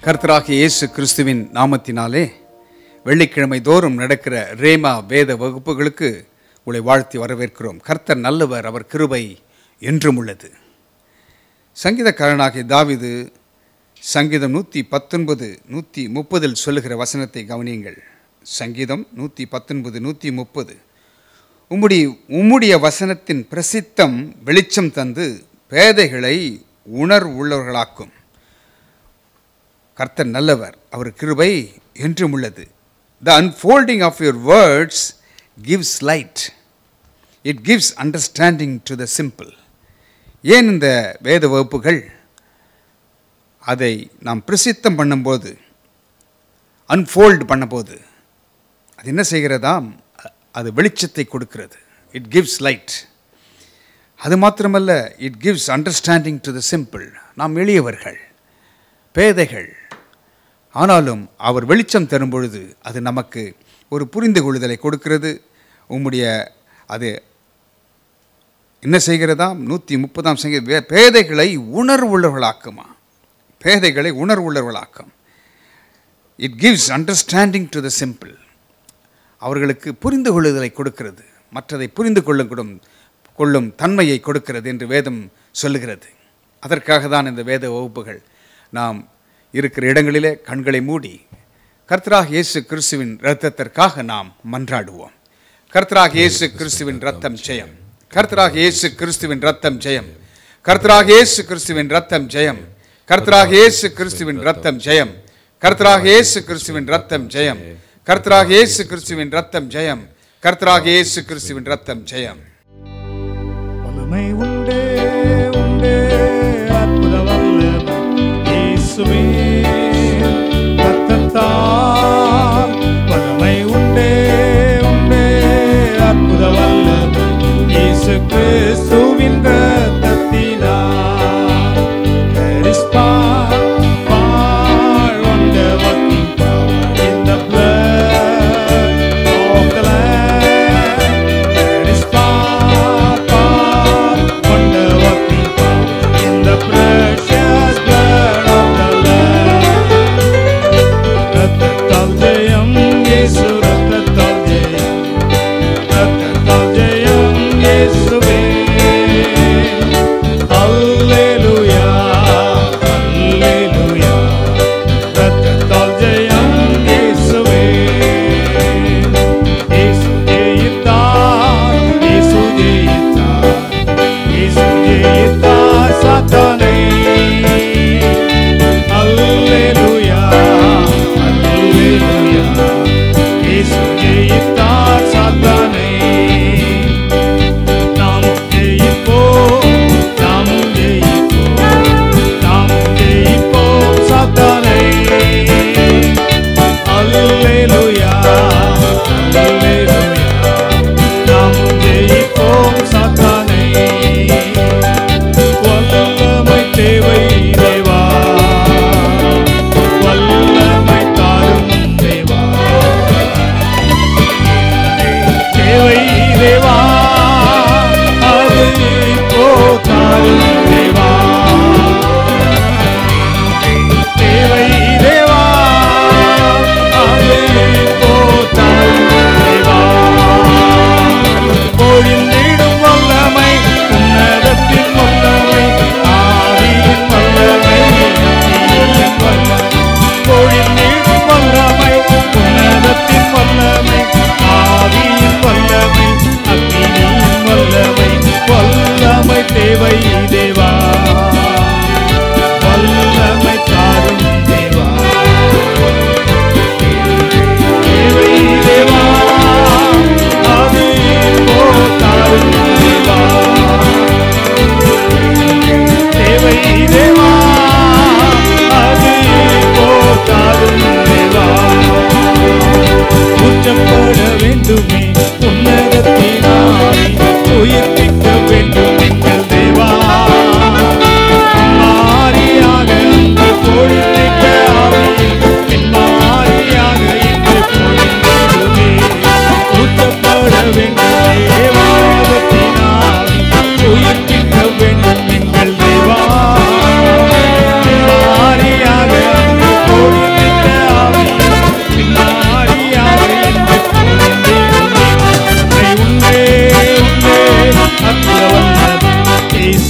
கர்த்தராகிய இயேசு கிறிஸ்துவின் நாமத்தினாலே வெள்ளிக்கிழமை தோறும் நடக்கிற ரேமா வேத வகுப்புகளுக்கு உங்களை வாழ்த்தி வரவேற்கிறோம் கர்த்தர் நல்லவர் அவர் கிருபை என்றும் உள்ளது சங்கீதக்காரனாகிய தாவிது சங்கீதம் நூற்றி பத்தொன்பது நூற்றி முப்பதில் சொல்லுகிற வசனத்தை கவனியுங்கள் சங்கீதம் நூற்றி பத்தொன்பது நூற்றி முப்பது உம்முடைய உம்முடைய வசனத்தின் பிரசித்தம் வெளிச்சம் தந்து பேதைகளை உணர்வுள்ளவர்களாக்கும் கர்த்தர் நல்லவர் அவர் கிருபை என்றும் உள்ளது the unfolding of your words gives light it gives understanding to the simple ஏன் இந்த வேத வகுப்புகள் அதை நாம் பிரசித்தம் பண்ணும்போது அன்ஃபோல்டு பண்ணும்போது அது என்ன செய்கிறதாம் அது வெளிச்சத்தை கொடுக்கிறது இட் கிவ்ஸ் லைட் அது மாத்திரமல்ல it gives understanding to the simple நாம் எளியவர்கள் பேதைகள் ஆனாலும் அவர் வெளிச்சம் தரும் பொழுது அது நமக்கு ஒரு புரிந்து கொள்ளுதலை கொடுக்கிறது உம்முடைய அது என்ன செய்கிறதாம் நூற்றி முப்பதாம் சங்கி வே- பேதைகளை உணர்வுள்ளவர்களாக்குமா பேதைகளை உணர்வுள்ளவர்களாக்கும் it gives understanding to the simple அவர்களுக்கு புரிந்து கொள்ளுதலை கொடுக்கிறது மற்றதை புரிந்து கொள்ளும் கொள்ளும் தன்மையை கொடுக்கிறது என்று வேதம் சொல்லுகிறது அதற்காக தான் இந்த வேத வகுப்புகள் நாம் இருக்கிற இடங்களிலே கண்களை மூடி கர்த்தராக இயேசு கிறிஸ்துவின் இரத்தத்திற்காக நாம் மன்றாடுவோம் கர்த்தராக இயேசு கிறிஸ்துவின் ரத்தம் ஜெயம் கர்த்தராக இயேசு கிறிஸ்துவின் ரத்தம் ஜெயம் கர்த்தராக இயேசு கிறிஸ்துவின் ரத்தம் ஜெயம் கர்த்தராக இயேசு கிறிஸ்துவின் ரத்தம் ஜெயம் கர்த்தராக இயேசு கிறிஸ்துவின் ரத்தம் ஜெயம் கர்த்தராக இயேசு கிறிஸ்துவின் ரத்தம் ஜெயம் கர்த்தராக இயேசு கிறிஸ்துவின் ரத்தம் ஜெயம் வல்லமை உண்டே உண்டே அற்புத வல்லமை இயேசுவே ரத்தத்தால் வல்லமை உண்டே உண்டே அற்புத வல்லமை இயேசு கிறிஸ்துவின் ரத்தத்தினால் There is power, power, wonder working power in the blood of the Lamb. There is power, power, wonder working power in the precious blood of the Lamb. ரத்தத்தால் ஜெயம் இயேசு ரத்தத்தால் ஜெயம் ரத்தத்தால் ஜெயம் இயேசுவே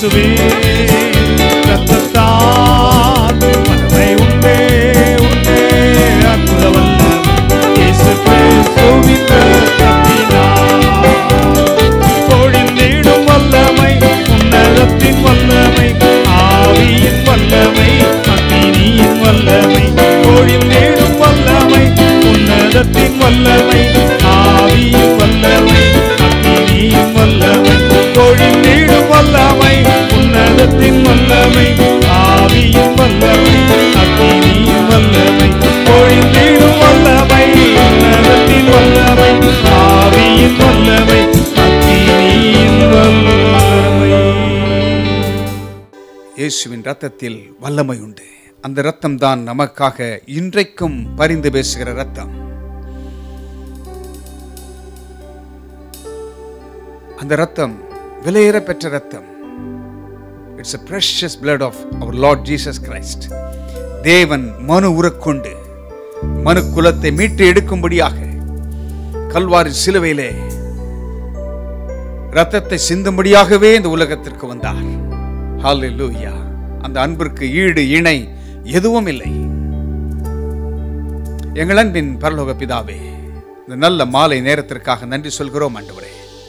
இயேசுவே ரத்தத்தால் வல்லமை உண்டே உண்டே அற்புத வல்லமை இயேசு கிறிஸ்துவின் ரத்தத்தினால் பொழிந்திடும் வல்லமை உன்னதத்தின் வல்லமை ஆவியின் வல்லமை அக்கினியின் வல்லமை பொழிந்திடும் வல்லமை உன்னதத்தின் வல்லமை ஆவியின் வல்லமை அக்கினியின் வல்லமை பொழிந்திடும் வல்லமை உன்னதத்தின் வல்லமை ஆவியின் வல்லமை அக்கினியின் வல்லமை பொழிந்திடும் வல்லமை உன்னதத்தின் வல்லமை ஆவியின் வல்லமை அக்கினியின் வல்லமை இயேசுவின் ரத்தத்தில் வல்லமை உண்டு அந்த ரத்தம் தான் நமக்காக இன்றைக்கும் பரிந்து பேசுகிற ரத்தம் அந்த ரத்தம் விலையேற பெற்ற ரத்தம் it's a precious blood of our Lord Jesus Christ தேவன் மனு உரக்கொண்டு மனு குலத்தை மீட்டு எடுக்கும்படியாக கல்வாரி சிலுவையிலே ரத்தத்தை சிந்தும்படியாகவே இந்த உலகத்திற்கு வந்தார் ஹalleluya அந்த அன்பிற்கு ஈடு இணை எதுவும் இல்லை எங்கள் அன்பின் பரலோக பிதாவே இந்த நல்ல மாலை நேரத்திற்காக நன்றி சொல்கிறோம் ஆண்டவரே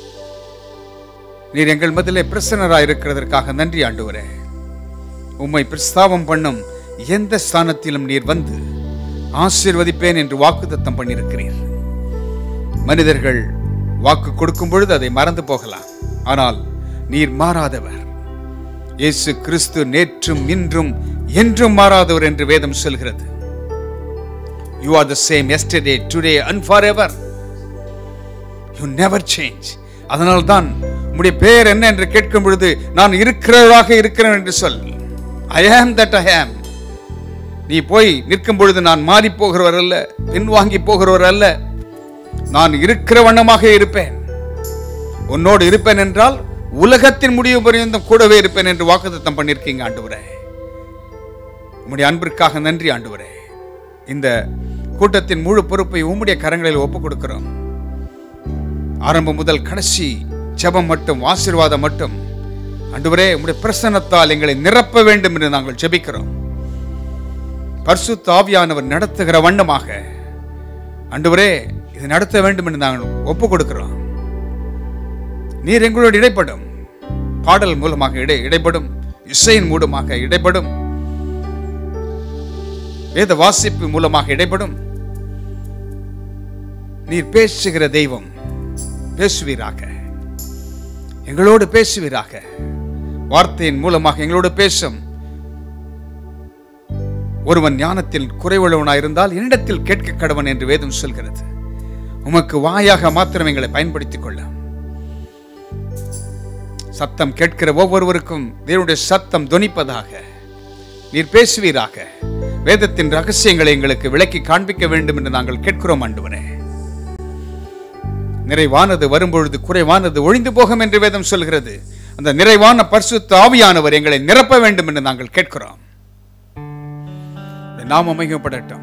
நீர் எங்கள் மதிலே பிரசன்னராய் இருக்கிறதற்காக நன்றி ஆண்டவரே உம்மை பிரஸ்தாபம் பண்ணும் எந்த ஸ்தானத்திலும் நீர் வந்து ஆசீர்வதிப்பேன் என்று வாக்குத்தத்தம் பண்ணியிருக்கிறீர் மனிதர்கள் வாக்கு கொடுக்கும் பொழுது அதை மறந்து போகலாம் ஆனால் நீர் மாறாதவர் இயேசு கிறிஸ்து நேற்றும் இன்றும் என்றும் மாறாதவர் என்று வேதம் சொல்கிறது you are the same yesterday today and for ever you never change அதனால்தான் உம்முடைய பெயர் என்ன என்று கேட்கும் பொழுது நான் இருக்கிறவராக இருக்கிறேன் என்று சொல் ஐ ஆம் தட் ஐ ஆம் நீ போய் நிற்கும் பொழுது நான் மாறி போகிறவர் அல்ல பின்வாங்கி போகிறவர் அல்ல நான் இருக்கிற வண்ணமாக இருப்பேன் உன்னோடு இருப்பேன் என்றால் உலகத்தின் முடிவு பரியந்தம் கூடவே இருப்பேன் என்று வாக்குத்தத்தம் பண்ணியிருக்கீங்க ஆண்டவரே உம்முடைய அன்பிற்காக நன்றி ஆண்டவரே இந்த கூட்டத்தின் முழு பொறுப்பை உம்முடைய கரங்களில் ஒப்புக் கொடுக்கிறோம் ஆரம்பம் முதல் கடைசி ஜெபம் மட்டும் ஆசீர்வாதம் மட்டும் ஆண்டவரே உம்முடைய பிரசன்னத்தால் எங்களை நிரப்ப வேண்டும் என்று நாங்கள் ஜெபிக்கிறோம் பரிசுத்த ஆவியானவர் நடத்துகிற வண்ணமாக ஆண்டவரே இது நடத்த வேண்டும் என்று நாங்கள் ஒப்புக் கொடுக்கிறோம் நீர் எங்களோடு இடைப்படும் பாடல் மூலமாக இடை இடைப்படும் இசையின் மூலமாக இடைப்படும் வேத வாசிப்பு மூலமாக இடைப்படும் நீர் பேசுகிற தெய்வம் பேசுவீராக எங்களோடு பேசுவீராக வார்த்தையின் மூலமாக எங்களோடு பேசும் ஒருவன் ஞானத்தில் குறைவுள்ளவனாயிருந்தால் என்னிடத்தில் கேட்க கடவன் என்று வேதம் சொல்கிறது உமக்கு வாயாக மாத்திரம் எங்களை பயன்படுத்திக் கொள்ள சத்தம் கேட்கிற ஒவ்வொருவருக்கும் தேவனுடைய சத்தம் துணிப்பதாக நீர் பேசுவீராக வேதத்தின் ரகசியங்களை எங்களுக்கு விளக்கி காண்பிக்க வேண்டும் என்று நாங்கள் கேட்கிறோம் ஆண்டவரே நிறைவானது வரும்பொழுது குறைவானது ஒழிந்து போகும் என்று வேதம் சொல்கிறது அந்த நிறைவான பரிசுத்த ஆவியானவர் எங்களை நிரப்ப வேண்டும் என்று நாங்கள் கேட்கிறோம் இந்த நாமம் அமைக்கப்படட்டும்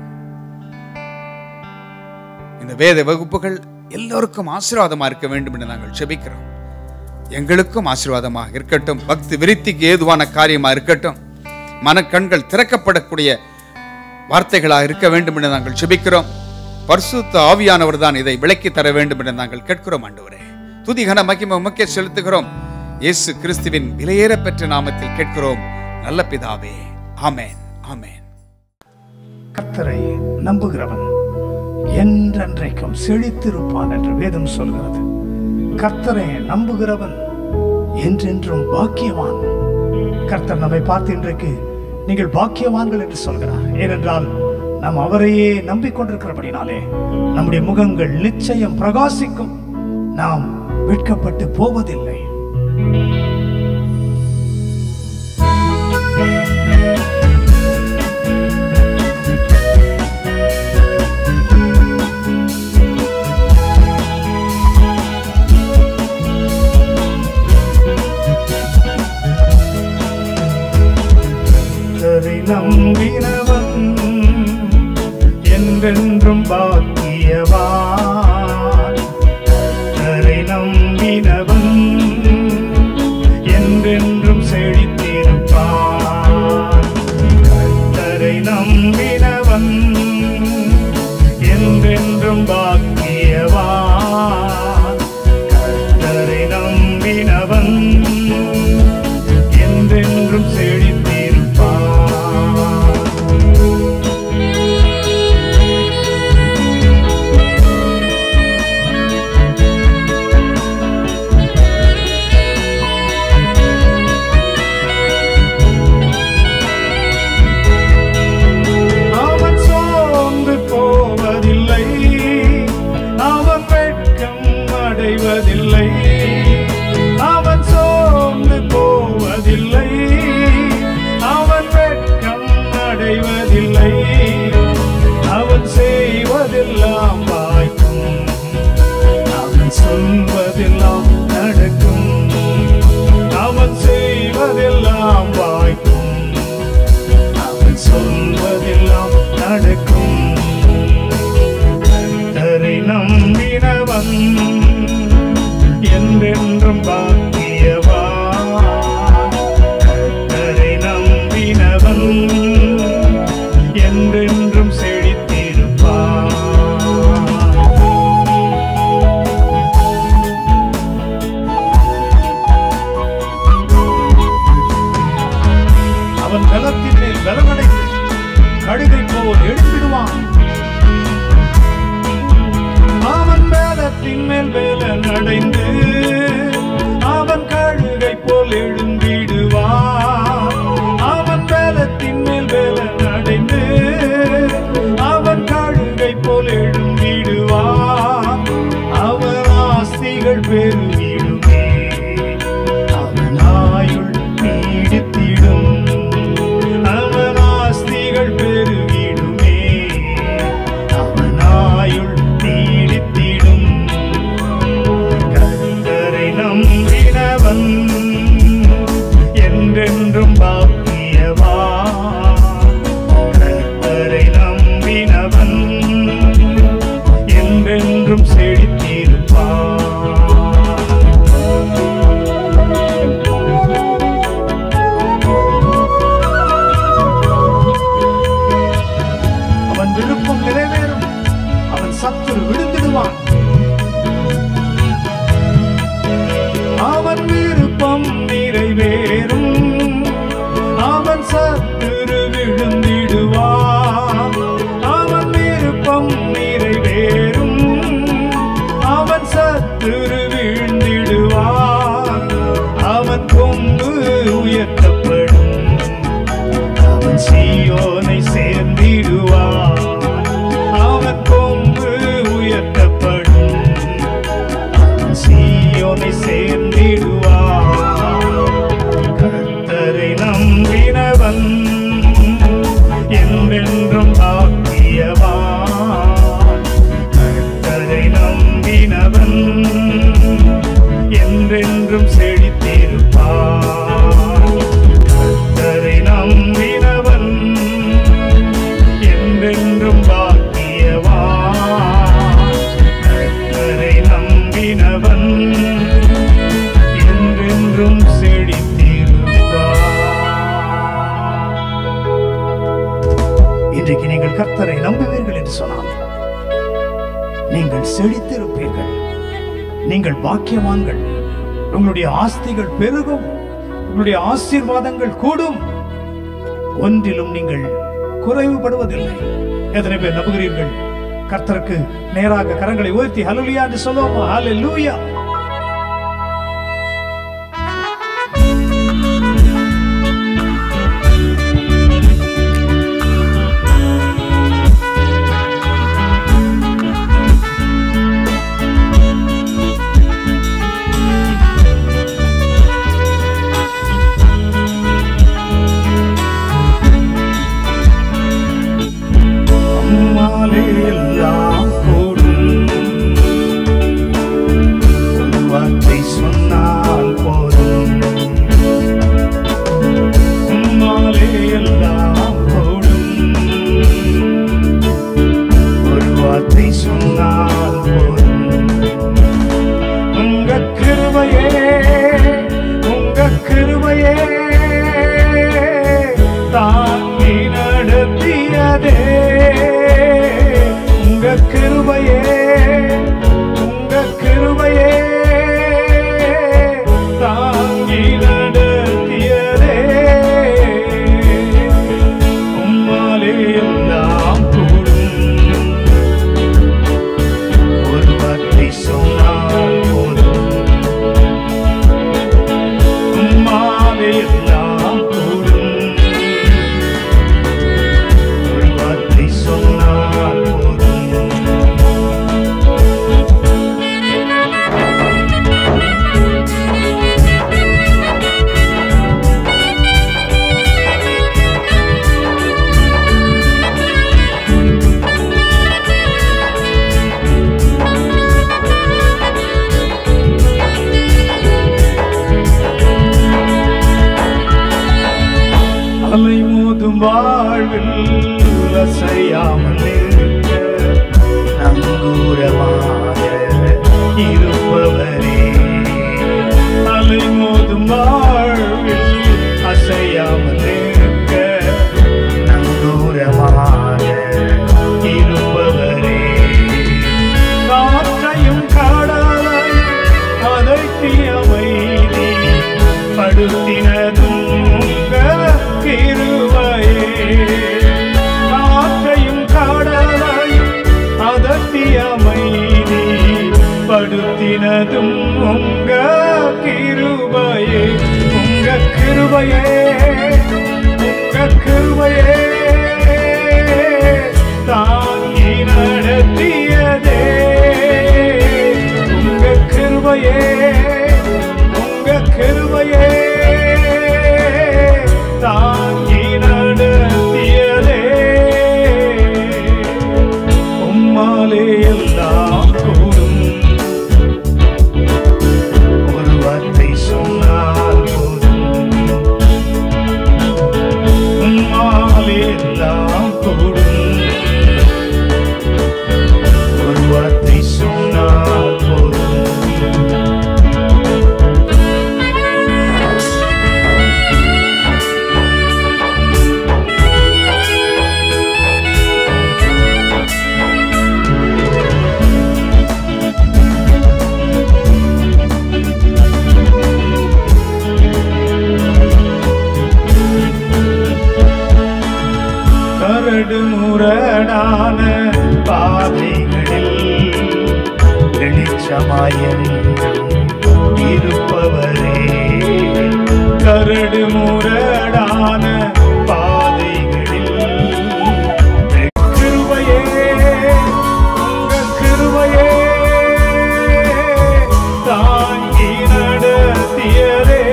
இந்த வேத வகுப்புகள் எல்லோருக்கும் ஆசீர்வாதமா இருக்க வேண்டும் என்று நாங்கள் செபிக்கிறோம் எங்களுக்கும் ஆசீர்வாதமாக இருக்கட்டும் பக்தி விருத்திக்கு ஏதுவான காரியமா இருக்கட்டும் மனக்கண்கள் திறக்கப்படக்கூடிய வார்த்தைகளாக இருக்க வேண்டும் என்று நாங்கள் செபிக்கிறோம் பரிசுத்த ஆவியானவர் தான் இதை விளக்கி தர வேண்டும் என்று நாங்கள் கேட்கிறோம் ஆண்டவரே துதிகன மகிமை உமக்கே செலுத்துகிறோம் இயேசு கிறிஸ்துவின் விலையேற பெற்ற நாமத்தில் கேட்கிறோம் நல்ல பிதாவே ஆமென் ஆமென் கர்த்தரை நம்புகிறவன் என்றென்றைக்கும் செழித்திருப்பான் என்று வேதம் சொல்கிறது கர்த்தரை நம்புகிறவன் என்றென்றும் பாக்கியவான் கர்த்தர் நம்மை பார்த்து இன்றைக்கு நீங்கள் பாக்கியவான்கள் என்று சொல்கிறார் ஏனென்றால் நாம் அவரையே நம்பிக்கொண்டிருக்கிறபடினாலே நம்முடைய முகங்கள் நிச்சயம் பிரகாசிக்கும் நாம் வெட்கப்பட்டு போவதில்லை கர்த்தரை நம்பினவன் என்றென்றும் பாக்கியவான் கர்த்தரை நம்பினவன் என்றென்றும் செழிப்பான் அவன் சோர்ந்து போவதில்லை அவன் வெட்கம் அடைவதில்லை அவன் செய்வதெல்லாம் வாய்க்கும் அவன் சொல்வதெல்லாம் நடக்கும் அவன் செய்வதெல்லாம் வாய்க்கும் அவன் சொல்வதெல்லாம் நடக்கும் கர்த்தரை நம்பினவன் என்றென்றும் பாக்கியவா கர்த்தரை நம்பினவன் என்றென்றும் செழித்திருப்பான் அவன் பலத்தின் மேல் பலமடைந்து கழுகை போல் எழுப்பிடுவான் அவன் வேலத்தின் மேல் வேலன் அடைந்து அவன் கழுகை போல் எழும்பிடுவான் அவன் வேலத்தின் மேல் வேலன் அடைந்து அவன் கழுகை போல் எழும்பிடுவான் அவன் ஆஸ்திகள் பெருகிடுமே அவன் ஆயுள் நீடித்திடும் அவன் ஆஸ்திகள் பெருகிடுமே அவன் ஆயுள் நீடித்திடும் கர்த்தரை நம்பினவன் என்றென்றும் பாக்கியவா கர்த்தரை நம்பினவன் என்றென்றும் செழித்திருப்பான் அவன் விருப்பம் நிறைவேறும் அவன் சத்துரு விழுந்திடுவான் அவன் விருப்பம் நிறைவேறும் அவன் சத்துரு விழுந்திடுவான் அவன் விருப்பம் நிறைவேறும் அவன் சத்துரு விழுந்திடுவான் அவன் கொம்பு உயர்த்தப்படும் அவன் சீயோனை சேர்ந்திடுவான் அவன் கொம்பு உயர்த்தப்படும் அவன் சீயோனை சேர்ந்திடுவான் கர்த்தரை நம்பினவன் என்றென்றும் ஆக்கியவான் கர்த்தரை நம்பினவன் என்றென்றும் செழித்திருப்பான் கர்த்தரை நம்பினவன் என்றென்றும் பாக்கியவான் கர்த்தரை நம்பினவன் என்றென்றும் செழித்திருப்பான் இன்றைக்கு நீங்கள் கர்த்தரை நம்புவீர்கள் என்று சொன்னால் நீங்கள் செழித்திருப்பீர்கள் நீங்கள் பாக்கியவான்கள் உங்களுடைய ஆஸ்திகள் பெருகும் உங்களுடைய ஆசீர்வாதங்கள் கூடும் ஒன்றிலும் நீங்கள் குறைவுபடுவதில்லை எத்தனை பேர் நம்புகிறீர்கள் கர்த்தருக்கு நேராக கரங்களை உயர்த்தி ஹalleluya என்று சொல்லுவோமா ஹalleluya அம்மாலே எல்லாம் கூடும் வாழ்வில் அசையாமல் இருக்க நங்கூரமாக இருப்பவரே அலைமோதும் வாழ்வில் அசையாமல் இருக்க நங்கூரமாக இருப்பவரே காற்றையும் காடாலையும் அதற்கு அமைதி படுத்தினதும் உங்க கிருபையே காற்றையும் காடாலையும் அதற்கு அமைதி படுத்தினதும் உங்க கிருபையே உங்க கிருபையே உங்க கிருபையே தாங்கி நடத்தியதே உங்க கிருபையே உங்க கிருபையே தாங்கி நடத்தியதே உம்மாலே எல்லாம் கூடும் ஒரு வார்த்தை சொன்னால் போதும் உம்மாலே எல்லாம் கூடும் ஒரு வார்த்தை சொன்னால் போதும் கரடு முரடான பாதைகளில் வெளிச்சமாயென்றும் இருப்பவரே கரடு முரடான பாதைகளில் கிருபையே உங்க கிருபையே தாங்கி நடத்தியதே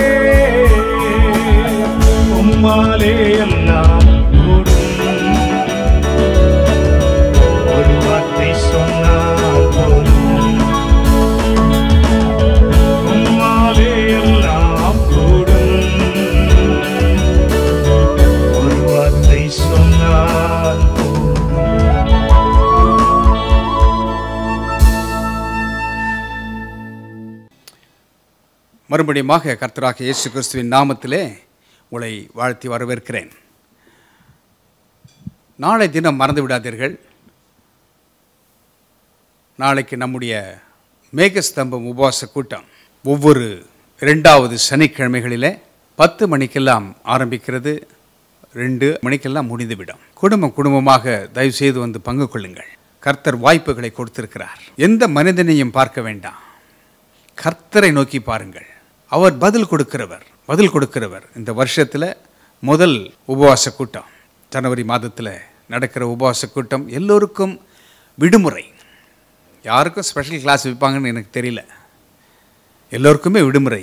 உம்மாலே எல்லாம் கூடும் ஒரு வார்த்தை சொன்னால் போதும் உம்மாலே எல்லாம் கூடும் ஒரு வார்த்தை சொன்னால் போதும் மறுபடியுமாக கர்த்தராக இயேசு கிறிஸ்துவின் நாமத்திலே உங்களை வாழ்த்தி வரவேற்கிறேன் நாளை தினம் மறந்து விடாதீர்கள் நாளைக்கு நம்முடைய மேகஸ்தம்பம் உபவாச கூட்டம் ஒவ்வொரு இரண்டாவது சனிக்கிழமைகளிலே பத்து மணிக்கெல்லாம் ஆரம்பிக்கிறது ரெண்டு மணிக்கெல்லாம் முடிந்துவிடும் குடும்பம் குடும்பமாக தயவு செய்து வந்து பங்கு கொள்ளுங்கள் கர்த்தர் வாய்ப்புகளை கொடுத்திருக்கிறார் எந்த மனிதனையும் பார்க்க வேண்டாம் கர்த்தரை நோக்கி பாருங்கள் அவர் பதில் கொடுக்கிறவர் பதில் கொடுக்கிறவர் இந்த வருஷத்தில் முதல் உபவாச கூட்டம் ஜனவரி மாதத்தில் நடக்கிற உபவாச கூட்டம் எல்லோருக்கும் விடுமுறை யாருக்கும் ஸ்பெஷல் கிளாஸ் வைப்பாங்கன்னு எனக்கு தெரியல எல்லோருக்குமே விடுமுறை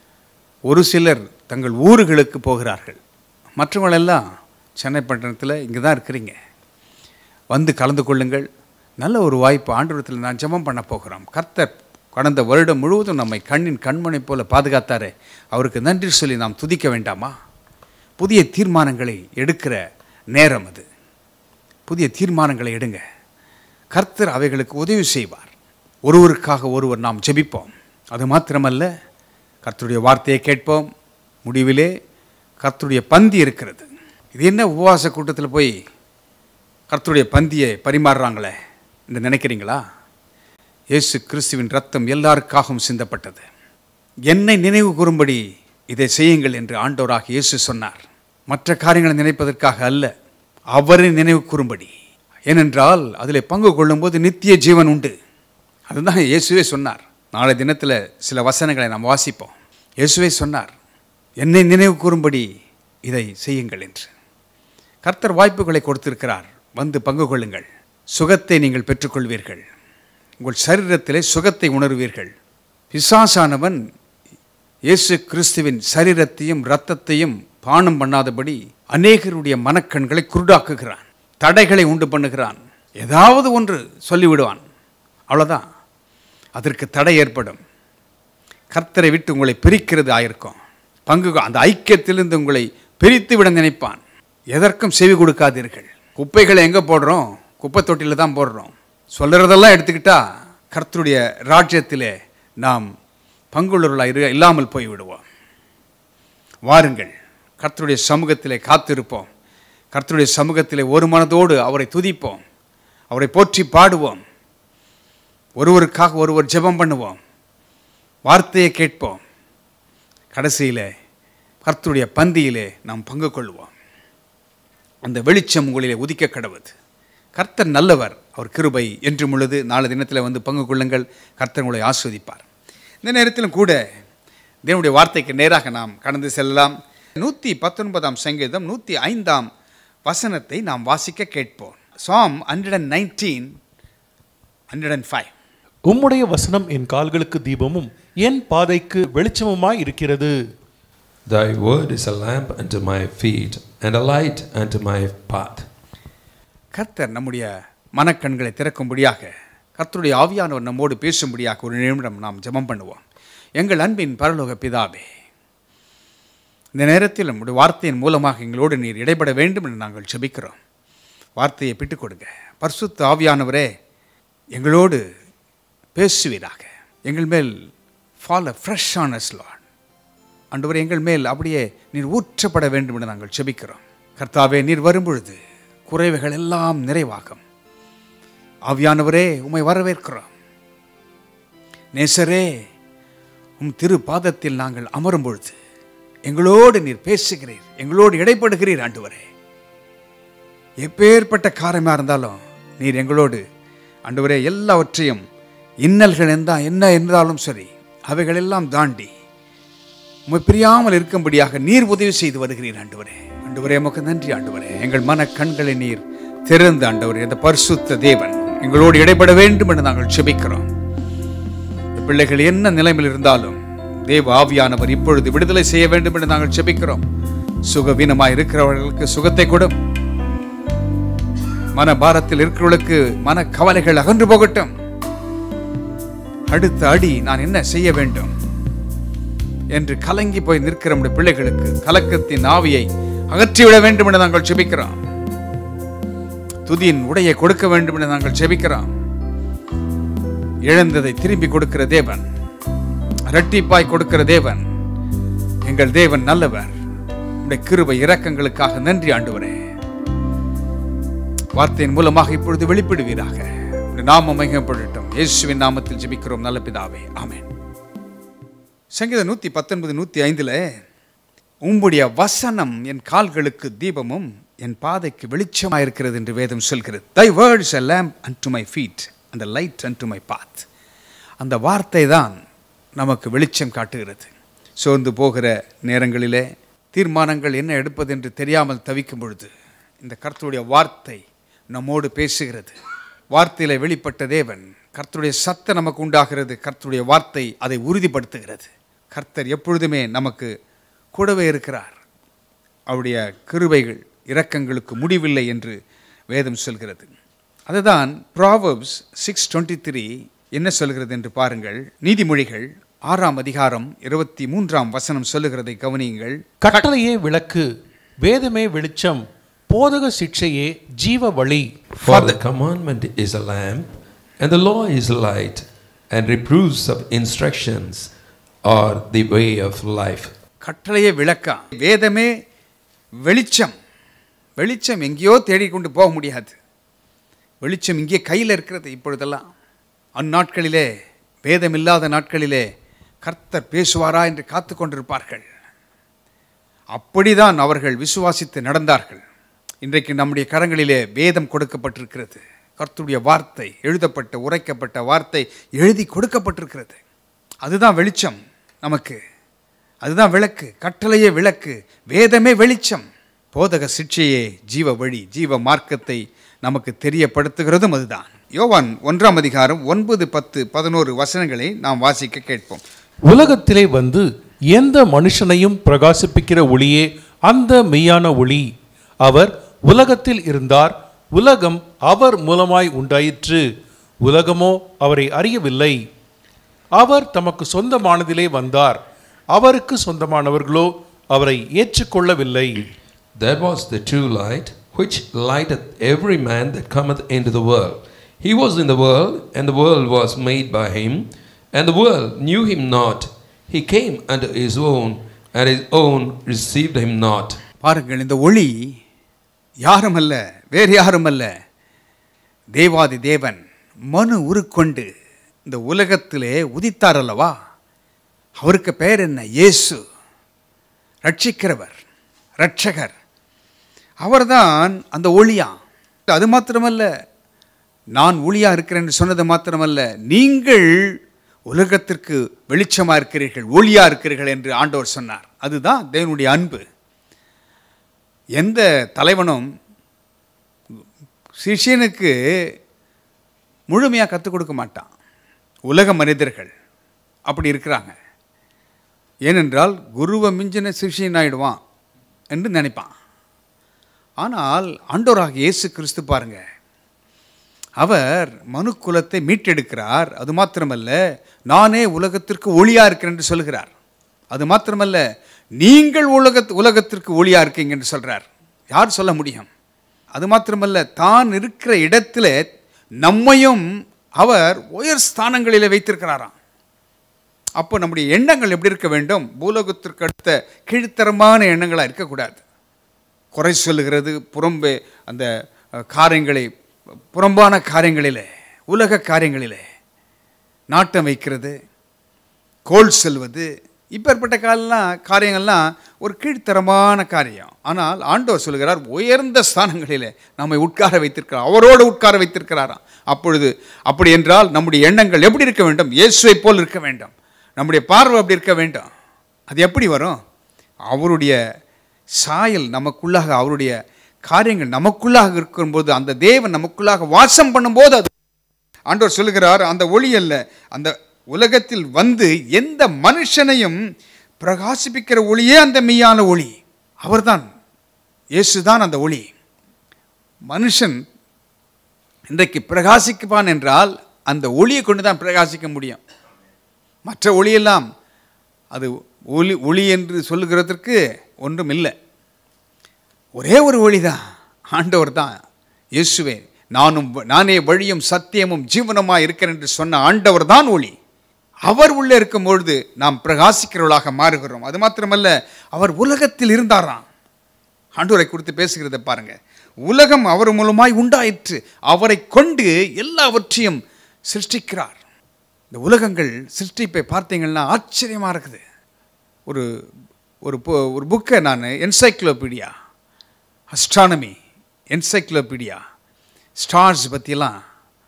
ஒரு சிலர் தங்கள் ஊர்களுக்கு போகிறார்கள் மற்றவங்களெல்லாம் சென்னை பட்டணத்தில் இங்கே தான் இருக்கிறீங்க வந்து கலந்து கொள்ளுங்கள் நல்ல ஒரு வாய்ப்பு ஆண்டவரத்தில் நான் ஜெபம் பண்ண போகிறோம் கர்த்தர் கடந்த வருடம் முழுவதும் நம்மை கண்ணின் கண்மணி போல பாதுகாத்தாரே அவருக்கு நன்றி சொல்லி நாம் துதிக்க வேண்டாமா புதிய தீர்மானங்களை எடுக்கிற நேரம் அது புதிய தீர்மானங்களை எடுங்க கர்த்தர் அவைகளுக்கு உதவி செய்வார் ஒருவருக்காக ஒருவர் நாம் ஜெபிப்போம் அது மாத்திரமல்ல கர்த்தருடைய வார்த்தையை கேட்போம் முடிவிலே கர்த்தருடைய பந்தி இருக்கிறது இது என்ன உபவாச கூட்டத்தில் போய் கர்த்தருடைய பந்தியை பரிமாறுறாங்களே என்று நினைக்கிறீங்களா இயேசு கிறிஸ்துவின் ரத்தம் எல்லாருக்காகவும் சிந்தப்பட்டது என்னை நினைவு கூறும்படி இதை செய்யுங்கள் என்று ஆண்டவராக இயேசு சொன்னார் மற்ற காரியங்களை நினைப்பதற்காக அல்ல அவரை நினைவு கூறும்படி ஏனென்றால் அதில் பங்கு கொள்ளும்போது நித்திய ஜீவன் உண்டு அதுதான் இயேசுவே சொன்னார் நாளை தினத்தில் சில வசனங்களை நாம் வாசிப்போம் இயேசுவே சொன்னார் என்னை நினைவு கூறும்படி இதை செய்யுங்கள் என்று கர்த்தர் வாய்ப்புகளை கொடுத்திருக்கிறார் வந்து பங்கு கொள்ளுங்கள் சுகத்தை நீங்கள் பெற்றுக்கொள்வீர்கள் உங்கள் சரீரத்திலே சுகத்தை உணர்வீர்கள் பிசாசானவன் இயேசு கிறிஸ்துவின் சரீரத்தையும் இரத்தத்தையும் பானம் பண்ணாதபடி அநேகருடைய மனக்கண்களை குருடாக்குகிறான் தடைகளை உண்டு பண்ணுகிறான் ஏதாவது ஒன்று சொல்லிவிடுவான் அவ்வளோதான் அதற்கு தடை ஏற்படும் கர்த்தரை விட்டு உங்களை பிரிக்கிறது ஆயிருக்கும் பங்கு அந்த ஐக்கியத்திலிருந்து உங்களை பிரித்து விட நினைப்பான் எதற்கும் செவி கொடுக்காதீர்கள் குப்பைகளை எங்கே போடுறோம் குப்பை தொட்டியில் தான் போடுறோம் சொல்லுறதெல்லாம் எடுத்துக்கிட்டா கர்த்தருடைய ராஜ்யத்திலே நாம் பங்குள்ளவர்களாக இரு இல்லாமல் போய் விடுவோம் வாருங்கள் கர்த்தருடைய சமூகத்திலே காத்திருப்போம் கர்த்தருடைய சமூகத்திலே ஒரு மனதோடு அவரை துதிப்போம் அவரை போற்றி பாடுவோம் ஒருவருக்காக ஒருவர் ஜெபம் பண்ணுவோம் வார்த்தையை கேட்போம் கடைசியிலே கர்த்தருடைய பந்தியிலே நாம் பங்கு கொள்வோம் அந்த வெளிச்சம் உங்களிலே உதிக்க கடவுது கர்த்தர் நல்லவர் அவர் கிருபை என்றும் உள்ளது நாளை தினத்தில் வந்து பங்கு கொள்ளுங்கள் கர்த்தர் உங்களை ஆஸ்வதிப்பார் இந்த நேரத்திலும் கூட தேவனுடைய வார்த்தைக்கு நேராக நாம் கடந்து செல்லலாம் நூற்றி பத்தொன்பதாம் சங்கீதம் நூற்றி ஐந்தாம் வசனத்தை நாம் வாசிக்க கேட்போம் Psalm hundred and nineteen hundred and five உம்முடைய வசனம் என் கால்களுக்கு தீபமும் என் பாதைக்கு வெளிச்சமுமாய் இருக்கிறது Thy word is a lamp unto my feet and a light unto my path. கர்த்தர் நம்முடைய மனக்கண்களை திறக்கும்படியாக கர்த்தருடைய ஆவியானவர் நம்மோடு பேசும்படியாக ஒரு நிமிடம் நாம் ஜெபம் பண்ணுவோம் எங்கள் அன்பின் பரலோக பிதாவே இந்த நேரத்தில் நம்முடைய வார்த்தையின் மூலமாக எங்களோடு நீர் இடைபட வேண்டும் என்று நாங்கள் ஜெபிக்கிறோம் வார்த்தையை பிட்டுக் கொடுங்க பரிசுத்த ஆவியானவரே எங்களோடு பேசுவீராக எங்கள் மேல் fall a fresh on us Lord ஆண்டவரே எங்கள் மேல் அப்படியே நீர் ஊற்றப்பட வேண்டும் என்று நாங்கள் செபிக்கிறோம் கர்த்தாவே நீர் வரும்பொழுது குறைவுகள் எல்லாம் நிறைவாகும் ஆவியானவரே உம்மை வரவேற்கிறோம் நேசரே உம் திரு பாதத்தில் நாங்கள் அமரும் பொழுது எங்களோடு நீர் பேசுகிறீர் எங்களோடு இடைப்படுகிறீர் ஆண்டவரே எப்பேற்பட்ட காரமாக இருந்தாலும் நீர் எங்களோடு ஆண்டவரே எல்லாவற்றையும் இன்னல்கள் எந்த என்ன இருந்தாலும் சரி அவைகளெல்லாம் தாண்டி உம்மை பிரியாமல் இருக்கும்படியாக நீர் உதவி செய்து வருகிறீர் ஆண்டவரே ஆண்டவரே உமக்கு நன்றி ஆண்டவரே எங்கள் மன கண்களை நீர் திறந்து ஆண்டவரே அந்த பரிசுத்த தேவன் எங்களோடு இடைபட வேண்டும் என்று நாங்கள் செபிக்கிறோம் இந்த பிள்ளைகள் என்ன நிலைமையில் இருந்தாலும் தேவ ஆவியானவர் இப்பொழுது விடுதலை செய்ய வேண்டும் என்று நாங்கள் செபிக்கிறோம் சுகவீனமாய் இருக்கிறவர்களுக்கு சுகத்தை கொடும் மன பாரத்தில் இருக்கிறவர்களுக்கு மன கவலைகள் அகன்று போகட்டும் அடுத்த அடி நான் என்ன செய்ய வேண்டும் என்று கலங்கி போய் நிற்கிற நம்முடைய பிள்ளைகளுக்கு கலக்கத்தின் ஆவியை அகற்றிவிட வேண்டும் என்று நாங்கள் செபிக்கிறோம் துதியின் உடையை கொடுக்க வேண்டும் என்று நாங்கள் செபிக்கிறோம் இழந்ததை திரும்பி கொடுக்கிற தேவன் இரட்டிப்பாய் கொடுக்கிற தேவன் எங்கள் தேவன் நல்லவர் உடைய கிருபை இரக்கங்களுக்காக நன்றி ஆண்டவரே வார்த்தையின் மூலமாக இப்பொழுது வெளிப்படுவீராக உம்முடைய நாமம் மகிமைப்படட்டும் இயேசுவின் நாமத்தில் ஜெபிக்கிறோம் நல்ல பிதாவே ஆமென் சங்கீதம் நூற்றி பத்தொன்பது நூற்றி ஐந்தில் உம்முடைய வசனம் என் கால்களுக்கு தீபமும் என் பாதைக்கு வெளிச்சமாக இருக்கிறது என்று வேதம் சொல்கிறது thy word's a lamp unto my feet and a light unto my path அந்த வார்த்தை தான் நமக்கு வெளிச்சம் காட்டுகிறது சோர்ந்து போகிற நேரங்களிலே தீர்மானங்கள் என்ன எடுப்பது என்று தெரியாமல் தவிக்கும் பொழுது இந்த கர்த்தருடைய வார்த்தை நம்மோடு பேசுகிறது வார்த்தையில வெளிப்பட்ட தேவன் கர்த்தருடைய சத்தம் நமக்கு உண்டாகிறது கர்த்தருடைய வார்த்தை அதை உறுதிப்படுத்துகிறது கர்த்தர் எப்பொழுதுமே நமக்கு கூடவே இருக்கிறார் அவருடைய கிருபைகள் இரக்கங்களுக்கு முடிவில்லை என்று வேதம் சொல்கிறது அதுதான் ப்ராவர்ப்ஸ் சிக்ஸ் டுவெண்ட்டி த்ரீ என்ன சொல்கிறது என்று பாருங்கள் நீதிமொழிகள் ஆறாம் அதிகாரம் இருபத்தி மூன்றாம் வசனம் சொல்லுகிறதை கவனியுங்கள் கட்டளையே விளக்கு வேதமே வெளிச்சம் போதக சிக்ஷையே ஜீவ வழி For the commandment is a lamp, and the law is light, and reproofs of instructions are the way of life. கட்டளையே விளக்கா வேதமே வெளிச்சம் வெளிச்சம் எங்கேயோ தேடிக்கொண்டு போக முடியாது வெளிச்சம் இங்கே கையில் இருக்கிறது இப்பொழுதெல்லாம் அந்நாட்களிலே வேதம் இல்லாத நாட்களிலே கர்த்தர் பேசுவாரா என்று காத்து கொண்டிருப்பார்கள் அப்படிதான் அவர்கள் விசுவாசித்து நடந்தார்கள் இன்றைக்கு நம்முடைய கரங்களிலே வேதம் கொடுக்கப்பட்டிருக்கிறது கர்த்தருடைய வார்த்தை எழுதப்பட்ட உரைக்கப்பட்ட வார்த்தை எழுதி கொடுக்கப்பட்டிருக்கிறது அதுதான் வெளிச்சம் நமக்கு அதுதான் விளக்கு கட்டளையே விளக்கு வேதமே வெளிச்சம் போதக சிக்ஷையே ஜீவ வழி ஜீவ மார்க்கத்தை நமக்கு தெரியப்படுத்துகிறதும் அதுதான் யோவான் ஒன்றாம் அதிகாரம் ஒன்பது பத்து பதினோரு வசனங்களை நாம் வாசிக்க கேட்போம் உலகத்திலே வந்து எந்த மனுஷனையும் பிரகாசிப்பிக்கிற ஒளியே அந்த மெய்யான ஒளி அவர் உலகத்தில் இருந்தார் உலகம் அவர் மூலமாய் உண்டாயிற்று உலகமோ அவரை அறியவில்லை அவர் தமக்கு சொந்தமானதிலே வந்தார் அவருக்கு சொந்தமானவர்களோ அவரை ஏற்றுக்கொள்ளவில்லை That was the true light, which lighteth every man that cometh into the world. He was in the world, and the world was made by him, and the world knew him not. He came unto his own, and his own received him not. பாருங்கள் இந்த ஒளி யாரும் அல்ல வேறு யாரும் அல்ல தேவாதி தேவன் மனு உருக்கொண்டு இந்த உலகத்திலே உதித்தார் அல்லவா அவருக்கு பெயர் என்ன இயேசு ரட்சிக்கிறவர் ரட்சகர் அவர்தான் அந்த ஒளியா அது மாத்திரமல்ல நான் ஒளியா இருக்கிறேன் சொன்னது மாத்திரமல்ல நீங்கள் உலகத்திற்கு வெளிச்சமா இருக்கிறீர்கள் ஒளியா இருக்கிறீர்கள் என்று ஆண்டவர் சொன்னார் அதுதான் தேவனுடைய அன்பு எந்த தலைவனும் சிஷியனுக்கு முழுமையாக கற்றுக் கொடுக்க மாட்டான் உலக மனிதர்கள் அப்படி இருக்கிறாங்க ஏனென்றால் குருவை மிஞ்சின சிஷியன் ஆயிடுவான் என்று நினைப்பான் ஆனால் ஆண்டோராக இயேசு கிறிஸ்து பாருங்க அவர் மனு குலத்தை மீட்டெடுக்கிறார் அது மாத்திரமல்ல நானே உலகத்திற்கு ஒளியா இருக்கிறேன் என்று சொல்கிறார் அது மாத்திரமல்ல நீங்கள் உலக உலகத்திற்கு ஒளியா இருக்கீங்க என்று சொல்றார் யார் சொல்ல முடியும் அது மாத்திரமல்ல தான் இருக்கிற இடத்துல நம்மையும் அவர் உயர் ஸ்தானங்களிலே வைத்திருக்கிறாராம் அப்போ நம்முடைய எண்ணங்கள் எப்படி இருக்க வேண்டும் பூலோகத்திற்கு அடுத்த கீழ்த்தரமான எண்ணங்களாக இருக்கக்கூடாது குறை சொல்லுகிறது புறம்பே அந்த அஹ், காரியங்களை புறம்பான காரியங்களிலே உலக காரியங்களிலே நாட்டம் வைக்கிறது கோல் செல்வது இப்பேற்பட்ட காலெல்லாம் காரியங்கள்லாம் ஒரு கீழ்த்தரமான காரியம் ஆனால் ஆண்டவர் சொல்கிறார் உயர்ந்த ஸ்தானங்களிலே நம்மை உட்கார வைத்திருக்கிறார் அவரோடு உட்கார வைத்திருக்கிறாராம் அப்பொழுது அப்படி என்றால் நம்முடைய எண்ணங்கள் எப்படி இருக்க வேண்டும் இயேசுவை போல் இருக்க வேண்டும் நம்முடைய பார்வை அப்படி இருக்க வேண்டும் அது எப்படி வரும் அவருடைய சாயல் நமக்குள்ளாக அவருடைய காரியங்கள் நமக்குள்ளாக இருக்கும்போது அந்த தேவன் நமக்குள்ளாக வாசம் பண்ணும்போது அது ஆண்டவர் சொல்லுகிறார் அந்த ஒளி அல்ல அந்த உலகத்தில் வந்து எந்த மனுஷனையும் பிரகாசிப்பிக்கிற ஒளியே அந்த மெய்யான ஒளி அவர்தான் இயேசுதான் அந்த ஒளி மனுஷன் இன்றைக்கு பிரகாசிப்பான் என்றால் அந்த ஒளியை கொண்டு தான் பிரகாசிக்க முடியும் மற்ற ஒளியெல்லாம் அது ஒளி ஒளி என்று சொல்லுகிறதற்கு ஒன்றும் இல்லை ஒரே ஒரு ஒளி தான் ஆண்டவர் தான் இயேசுவே நானும் வ- நானே வழியும் சத்தியமும் ஜீவனமாக இருக்கிறேன் என்று சொன்ன ஆண்டவர் தான் ஒளி அவர் உள்ளே இருக்கும் பொழுது நாம் பிரகாசிக்கிறவர்களாக மாறுகிறோம் அது மாத்திரமல்ல அவர் உலகத்தில் இருந்தாராம் ஆண்டவரை குறித்து பேசுகிறத பாருங்க உலகம் அவர் மூலமாய் உண்டாயிற்று அவரை கொண்டு எல்லாவற்றையும் சிருஷ்டிக்கிறார் இந்த உலகங்கள் சிருஷ்டிப்பை பார்த்தீங்கன்னா ஆச்சரியமாக இருக்குது ஒரு ஒரு பு- ஒரு புக்கை நான் என்சைக்ளோபீடியா அஸ்ட்ரானமி என்சைக்ளோபீடியா ஸ்டார்ஸ் பற்றியெல்லாம்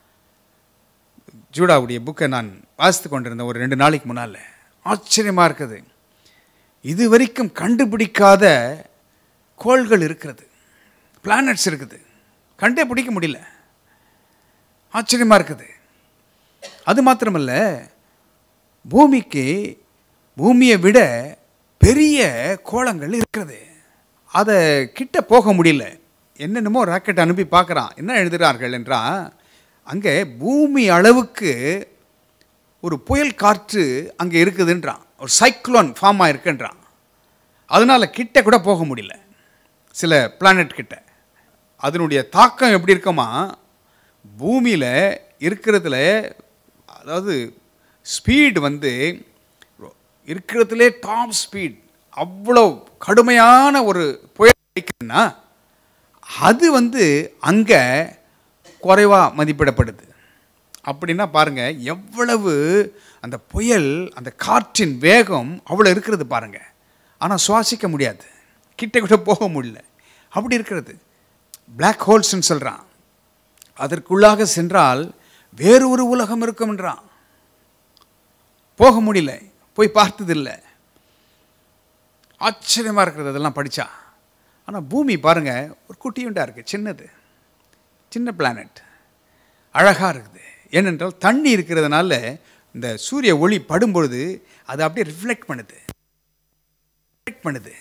ஜூடாவுடைய புக்கை நான் வாசித்து கொண்டிருந்தேன் ஒரு ரெண்டு நாளைக்கு முன்னால் ஆச்சரியமாக இருக்குது இது வரைக்கும் கண்டுபிடிக்காத கோள்கள் இருக்கிறது பிளானட்ஸ் இருக்குது கண்டே பிடிக்க முடியல ஆச்சரியமாக இருக்குது அது மாத்திரமல்ல பூமிக்கு பூமியை விட பெரிய கோளங்கள் இருக்கிறது அதை கிட்ட போக முடியல என்னென்னமோ ராக்கெட் அனுப்பி பார்க்குறான் என்ன எழுதுகிறார்கள் என்றால் அங்கே பூமி அளவுக்கு ஒரு புயல் காற்று அங்கே இருக்குதுன்றான் ஒரு சைக்ளோன் ஃபார்ம் ஆயிருக்குன்றான் அதனால் கிட்ட கூட போக முடியல சில பிளானட் கிட்ட அதனுடைய தாக்கம் எப்படி இருக்குமா பூமியில் இருக்கிறதுல அதாவது ஸ்பீடு வந்து இருக்கிறதுலே டாப் ஸ்பீட் அவ்வளோ கடுமையான ஒரு புயல் அடிக்குதுன்னா அது வந்து அங்கே குறைவாக மதிப்பிடப்படுது அப்படின்னா பாருங்க எவ்வளவு அந்த புயல் அந்த காற்றின் வேகம் அவ்வளோ இருக்கிறது பாருங்க ஆனால் சுவாசிக்க முடியாது கிட்ட கூட போக முடியல அப்படி இருக்கிறது Black ஹோல்ஸ்ன்னு சொல்கிறான் அதற்குள்ளாக சென்றால் வேறு ஒரு உலகம் இருக்கும்ன்றான் போக முடியல போய் பார்த்ததில்லை ஆச்சரியமாக இருக்கிறது அதெல்லாம் படித்தா ஆனால் பூமி பாருங்க ஒரு குட்டியுண்டா இருக்குது சின்னது சின்ன பிளானட் அழகாக இருக்குது ஏனென்றால் தண்ணி இருக்கிறதுனால இந்த சூரிய ஒளி படும்பொழுது அது அப்படியே ரிஃப்ளெக்ட் பண்ணுது ரிஃப்ளெக்ட் பண்ணுது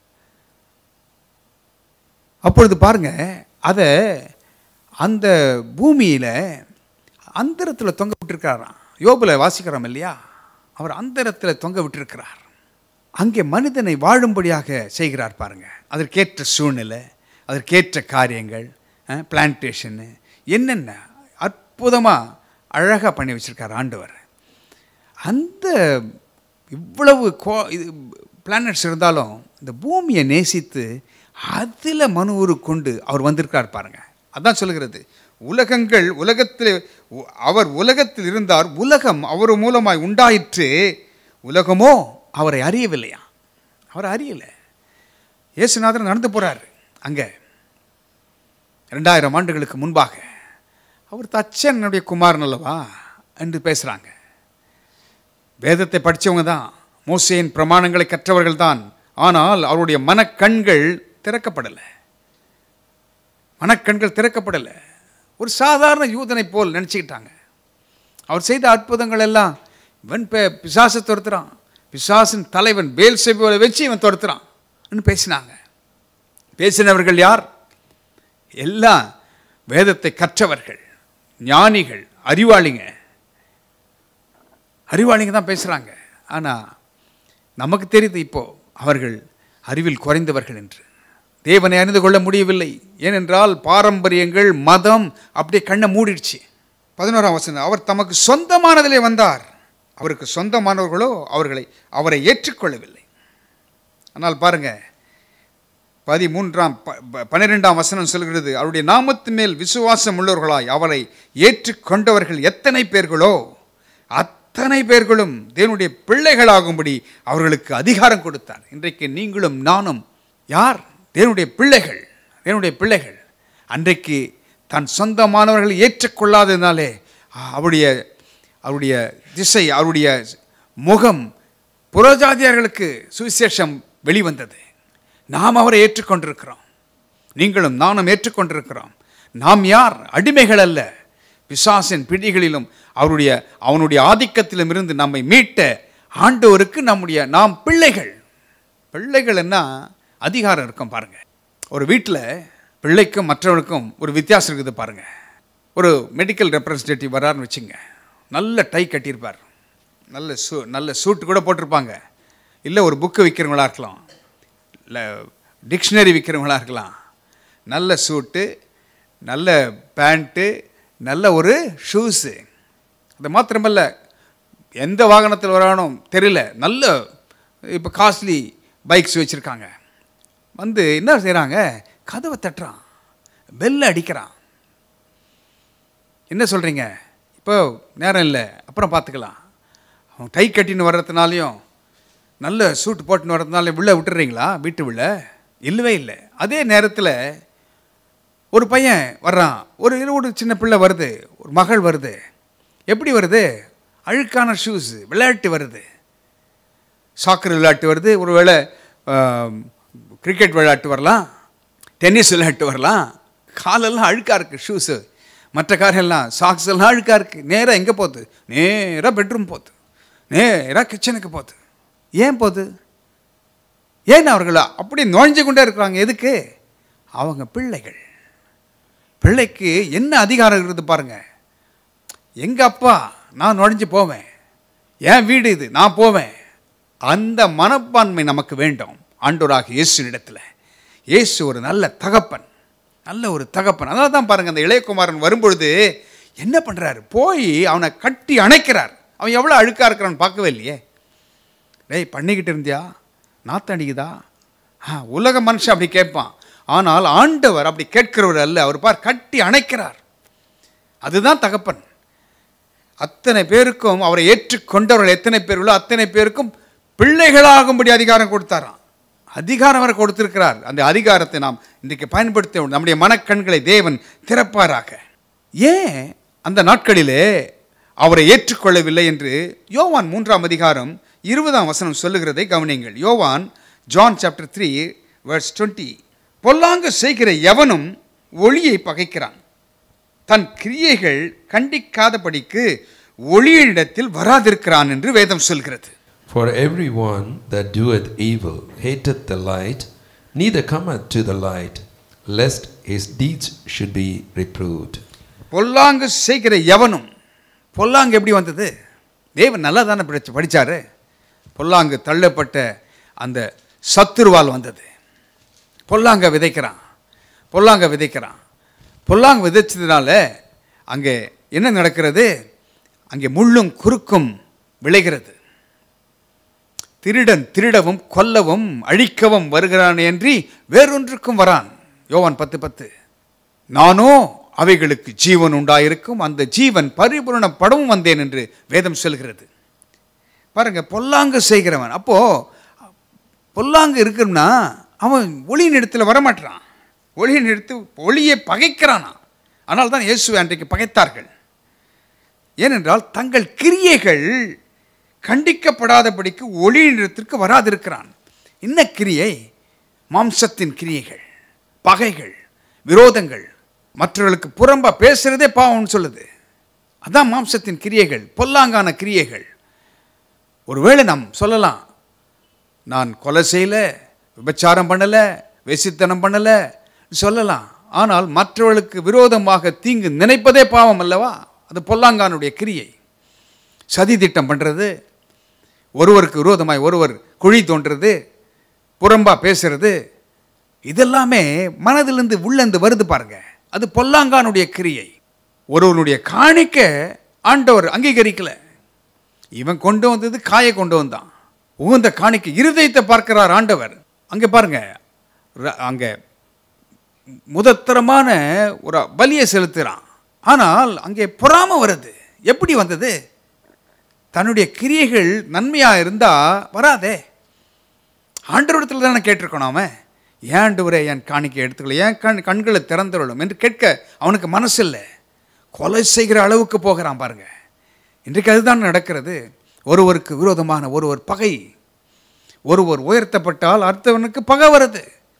அப்பொழுது பாருங்க அதை அந்த பூமியில் அந்தரத்தில் தொங்க விட்டுருக்காராம் யோபில் வாசிக்கிறோம் இல்லையா அவர் அந்தரத்தில் தொங்க விட்டிருக்கிறார் அங்கே மனிதனை வாழும்படியாக செய்கிறார் பாருங்க அதற்கேற்ற சூழ்நிலை அதற்கேற்ற காரியங்கள் பிளான்டேஷனு என்னென்ன அற்புதமாக அழகாக பண்ணி வச்சிருக்கார் ஆண்டவர் அந்த இவ்வளவு கோ இது பிளானட்ஸ் இருந்தாலும் இந்த பூமியை நேசித்து அதில் மனு கொண்டு அவர் வந்திருக்கார் பாருங்க அதான் சொல்லுகிறது உலகங்கள் உலகத்தில் உ- அவர் உலகத்தில் இருந்தார் உலகம் அவர் மூலமாய் உண்டாயிற்று உலகமோ அவரை அறியவில்லையா அவர் அறியலை இயேசுநாதர் நடந்து போகிறார் அங்கே ரெண்டாயிரம் ஆண்டுகளுக்கு முன்பாக அவர் தச்சனுடைய குமாரன் அல்லவா என்று பேசுகிறாங்க வேதத்தை படித்தவங்க தான் மோசேயின் பிரமாணங்களை கற்றவர்கள் தான் ஆனால் அவருடைய மனக்கண்கள் திறக்கப்படலை மனக்கண்கள் திறக்கப்படலை ஒரு சாதாரண யூதனைப் போல் நினச்சிக்கிட்டாங்க அவர் செய்த அற்புதங்கள் எல்லாம் இவன் பே பிசாசை துரத்துறான் பிசாசின் தலைவன் பேல் செபியோலை வச்சு இவன் துரத்துறான் பேசினாங்க பேசினவர்கள் யார் எல்லாம் வேதத்தை கற்றவர்கள் ஞானிகள் அறிவாளிங்க அறிவாளிங்க தான் பேசுகிறாங்க ஆனால் நமக்கு தெரியுது இப்போ அவர்கள் அறிவில் குறைந்தவர்கள் என்று தேவனை அறிந்து கொள்ள முடியவில்லை ஏனென்றால் பாரம்பரியங்கள் மதம் அப்படியே கண்ணை மூடிடுச்சு பதினோராம் வசனம் அவர் தமக்கு சொந்தமானதிலே வந்தார் அவருக்கு சொந்தமானவர்களோ அவர்களை அவரை ஏற்றுக்கொள்ளவில்லை ஆனால் பாருங்க பதிமூன்றாம் ப- ப- பன்னிரெண்டாம் வசனம் சொல்கிறது அவருடைய நாமத்து மேல் விசுவாசம் உள்ளவர்களாய் அவரை ஏற்றுக்கொண்டவர்கள் எத்தனை பேர்களோ அத்தனை பேர்களும் தேவனுடைய பிள்ளைகளாகும்படி அவர்களுக்கு அதிகாரம் கொடுத்தார் இன்றைக்கு நீங்களும் நானும் யார் தேவனுடைய பிள்ளைகள் தேவனுடைய பிள்ளைகள் அன்றைக்கு தன் சொந்தமானவர்களை ஏற்றுக்கொள்ளாததினாலே அவருடைய அவருடைய திசை அவருடைய முகம் புறஜாதியர்களுக்கு சுவிசேஷம் வெளிவந்தது நாம் அவரை ஏற்றுக்கொண்டிருக்கிறோம் நீங்களும் நானும் ஏற்றுக்கொண்டிருக்கிறோம் நாம் யார் அடிமைகள் அல்ல பிசாசின் பிடிகளிலும் அவருடைய அவனுடைய ஆதிக்கத்திலும் இருந்து நம்மை மீட்ட ஆண்டவருக்கு நம்முடைய நாம் பிள்ளைகள் பிள்ளைகள்னா அதிகாரம் இருக்கும் பாருங்க ஒரு வீட்டில் பிள்ளைக்கும் மற்றவனுக்கும் ஒரு வித்தியாசம் இருக்குது பாருங்க ஒரு மெடிக்கல் ரெப்ரசன்டேட்டிவ் வராருன்னு வச்சுங்க நல்ல டை கட்டியிருப்பார் நல்ல சூ நல்ல சூட்டு கூட போட்டிருப்பாங்க இல்லை ஒரு புக்கு விற்கிறவங்களா இருக்கலாம் இல்லை டிக்ஷனரி விற்கிறவங்களா இருக்கலாம் நல்ல சூட்டு நல்ல பேண்ட்டு நல்ல ஒரு ஷூஸு அது மாத்திரமல்ல எந்த வாகனத்தில் வரானோ தெரியல நல்ல இப்போ காஸ்ட்லி பைக்ஸ் வச்சுருக்காங்க வந்து என்ன செய்கிறாங்க கதவை தட்டுறான் பெல்ல அடிக்கிறான் என்ன சொல்கிறீங்க இப்போ நேரம் இல்லை அப்புறம் பார்த்துக்கலாம் அவன் டை கட்டின்னு வர்றதுனாலையும் நல்ல சூட் போட்டுன்னு வர்றதுனால உள்ளே விட்டுறீங்களா வீட்டு உள்ள இல்லவே இல்லை அதே நேரத்தில் ஒரு பையன் வர்றான் ஒரு ஒரு சின்ன பிள்ளை வருது ஒரு மகள் வருது எப்படி வருது அழுக்கான ஷூஸ் விளையாட்டு வருது சாக்கர் விளையாட்டு வருது ஒருவேளை கிரிக்கெட் விளையாட்டு வரலாம் டென்னிஸ் விளையாட்டு வரலாம் காலெல்லாம் அழுக்காக இருக்குது ஷூஸு மற்ற காரெல்லாம் சாக்ஸ் எல்லாம் அழுக்காக இருக்குது நேராக எங்கே போகுது நேராக பெட்ரூம் போகுது நேராக கிச்சனுக்கு போகுது ஏன் போகுது ஏன் அவர்கள் அப்படி நுழைஞ்சு கொண்டே இருக்கிறாங்க எதுக்கு அவங்க பிள்ளைகள் பிள்ளைக்கு என்ன அதிகாரம் இருக்குது பாருங்க எங்க அப்பா நான் நுழைஞ்சு போவேன் என் வீடு இது நான் போவேன் அந்த மனப்பான்மை நமக்கு வேண்டும் ஆண்டோராக இயேசுனிடத்தில் இயேசு ஒரு நல்ல தகப்பன் நல்ல ஒரு தகப்பன் அதனால தான் பாருங்க அந்த இளையகுமாரன் வரும்பொழுது என்ன பண்ணுறாரு போய் அவனை கட்டி அணைக்கிறார் அவன் எவ்வளோ அழுக்காக இருக்கிறான்னு பார்க்கவே இல்லையே டேய் பண்ணிக்கிட்டு இருந்தியா நாத்தடிக்குதா ஆ உலக மனுஷன் அப்படி கேட்பான் ஆனால் ஆண்டவர் அப்படி கேட்கிறவர் அல்ல அவர் பார் கட்டி அணைக்கிறார் அதுதான் தகப்பன் அத்தனை பேருக்கும் அவரை ஏற்றுக்கொண்டவர்கள் எத்தனை பேர்களோ அத்தனை பேருக்கும் பிள்ளைகளாகும்படி அதிகாரம் கொடுத்தாராம் அதிகாரம் அவர் கொடுத்திருக்கிறார் அந்த அதிகாரத்தை நாம் இன்றைக்கு பயன்படுத்த வேண்டும். நம்முடைய மனக்கண்களை தேவன் திறப்பாராக ஏன் அந்த நாட்களிலே அவரை ஏற்றுக்கொள்ளவில்லை என்று யோவான் மூன்றாம் அதிகாரம் இருபதாம் வசனம் சொல்லுகிறதை கவனியுங்கள் Yovan John chapter three verse twenty பொல்லாங்கு செய்கிற எவனும் ஒளியை பகைக்கிறான் தன் கிரியைகள் கண்டிக்காதபடிக்கு ஒளியினிடத்தில் வராதிருக்கிறான் என்று வேதம் சொல்கிறது For everyone that doeth evil hateth the light, neither cometh to the light, lest his deeds should be reproved. பொல்லாங்கு செய்கிற எவனும் பொல்லாங்கு எப்படி வந்தது தேவன் நல்லா தானே படிச்சு படித்தாரு பொல்லாங்கு தள்ளப்பட்ட அந்த சத்துருவால் வந்தது பொல்லாங்க விதைக்கிறான் பொல்லாங்க விதைக்கிறான் பொல்லாங்க விதைச்சதுனால அங்கே என்ன நடக்கிறது அங்கே முள்ளும் குறுக்கும் விளைகிறது திருடன் திருடவும் கொல்லவும் அழிக்கவும் வருகிறான் என்று வேறொன்றுக்கும் வரான் யோவான் பத்து பத்து நானோ அவைகளுக்கு ஜீவன் உண்டாயிருக்கும் அந்த ஜீவன் பரிபூரணப்படவும் வந்தேன் என்று வேதம் சொல்கிறது பாருங்க பொல்லாங்கு செய்கிறவன் அப்போ பொல்லாங்கு இருக்குன்னா அவன் ஒளியின் இடத்துல வரமாட்டான் ஒளியின் எடுத்து ஒளியை பகைக்கிறானா ஆனால் தான் இயேசுவை அன்றைக்கு பகைத்தார்கள் ஏனென்றால் தங்கள் கிரியைகள் கண்டிக்கப்படாதபடிக்கு ஒளியிடத்திற்கு வராதிருக்கிறான் என்ன கிரியை மாம்சத்தின் கிரியைகள் பகைகள் விரோதங்கள் மற்றவர்களுக்கு புறம்பா பேசுறதே பாவம்னு சொல்லுது அதான் மாம்சத்தின் கிரியைகள் பொல்லாங்கான கிரியைகள் ஒருவேளை நாம் சொல்லலாம் நான் கொலை செய்யல விபச்சாரம் பண்ணல வேசித்தனம் பண்ணல சொல்லலாம் ஆனால் மற்றவர்களுக்கு விரோதமாக தீங்கு நினைப்பதே பாவம் அல்லவா அது பொல்லாங்கானுடைய கிரியை சதி திட்டம் பண்ணுறது ஒருவருக்கு விரோதமாய் ஒருவர் குழி தோன்றது புறம்பா பேசுறது இதெல்லாமே மனதிலிருந்து உள்ளந்து வருது பாருங்க அது பொல்லாங்கானுடைய கிரியை ஒருவனுடைய காணிக்க ஆண்டவர் அங்கீகரிக்கல இவன் கொண்டு வந்தது காயை கொண்டு வந்தான் உகந்த காணிக்க இருதயத்தை பார்க்கிறார் ஆண்டவர் அங்கே பாருங்க ர- அங்கே முதத்தரமான ஒரு பலியை செலுத்துகிறான் ஆனால் அங்கே பொறாம வருது எப்படி வந்தது தன்னுடைய கிரியைகள் நன்மையாக இருந்தால் வராதே ஆண்டவரிடத்தில் தானே கேட்டிருக்கணும் அவன் ஏன் ஆண்டவரே என் காணிக்கை எடுத்துக்கல ஏன் கண் கண்களை திறந்துவிடும் என்று கேட்க அவனுக்கு மனசு இல்லை கொலை செய்கிற அளவுக்கு போகிறான் பாருங்க இன்றைக்கு அதுதான் நடக்கிறது ஒருவருக்கு விரோதமான ஒருவர் பகை ஒருவர் உயர்த்தப்பட்டால் அடுத்தவனுக்கு பகை வருது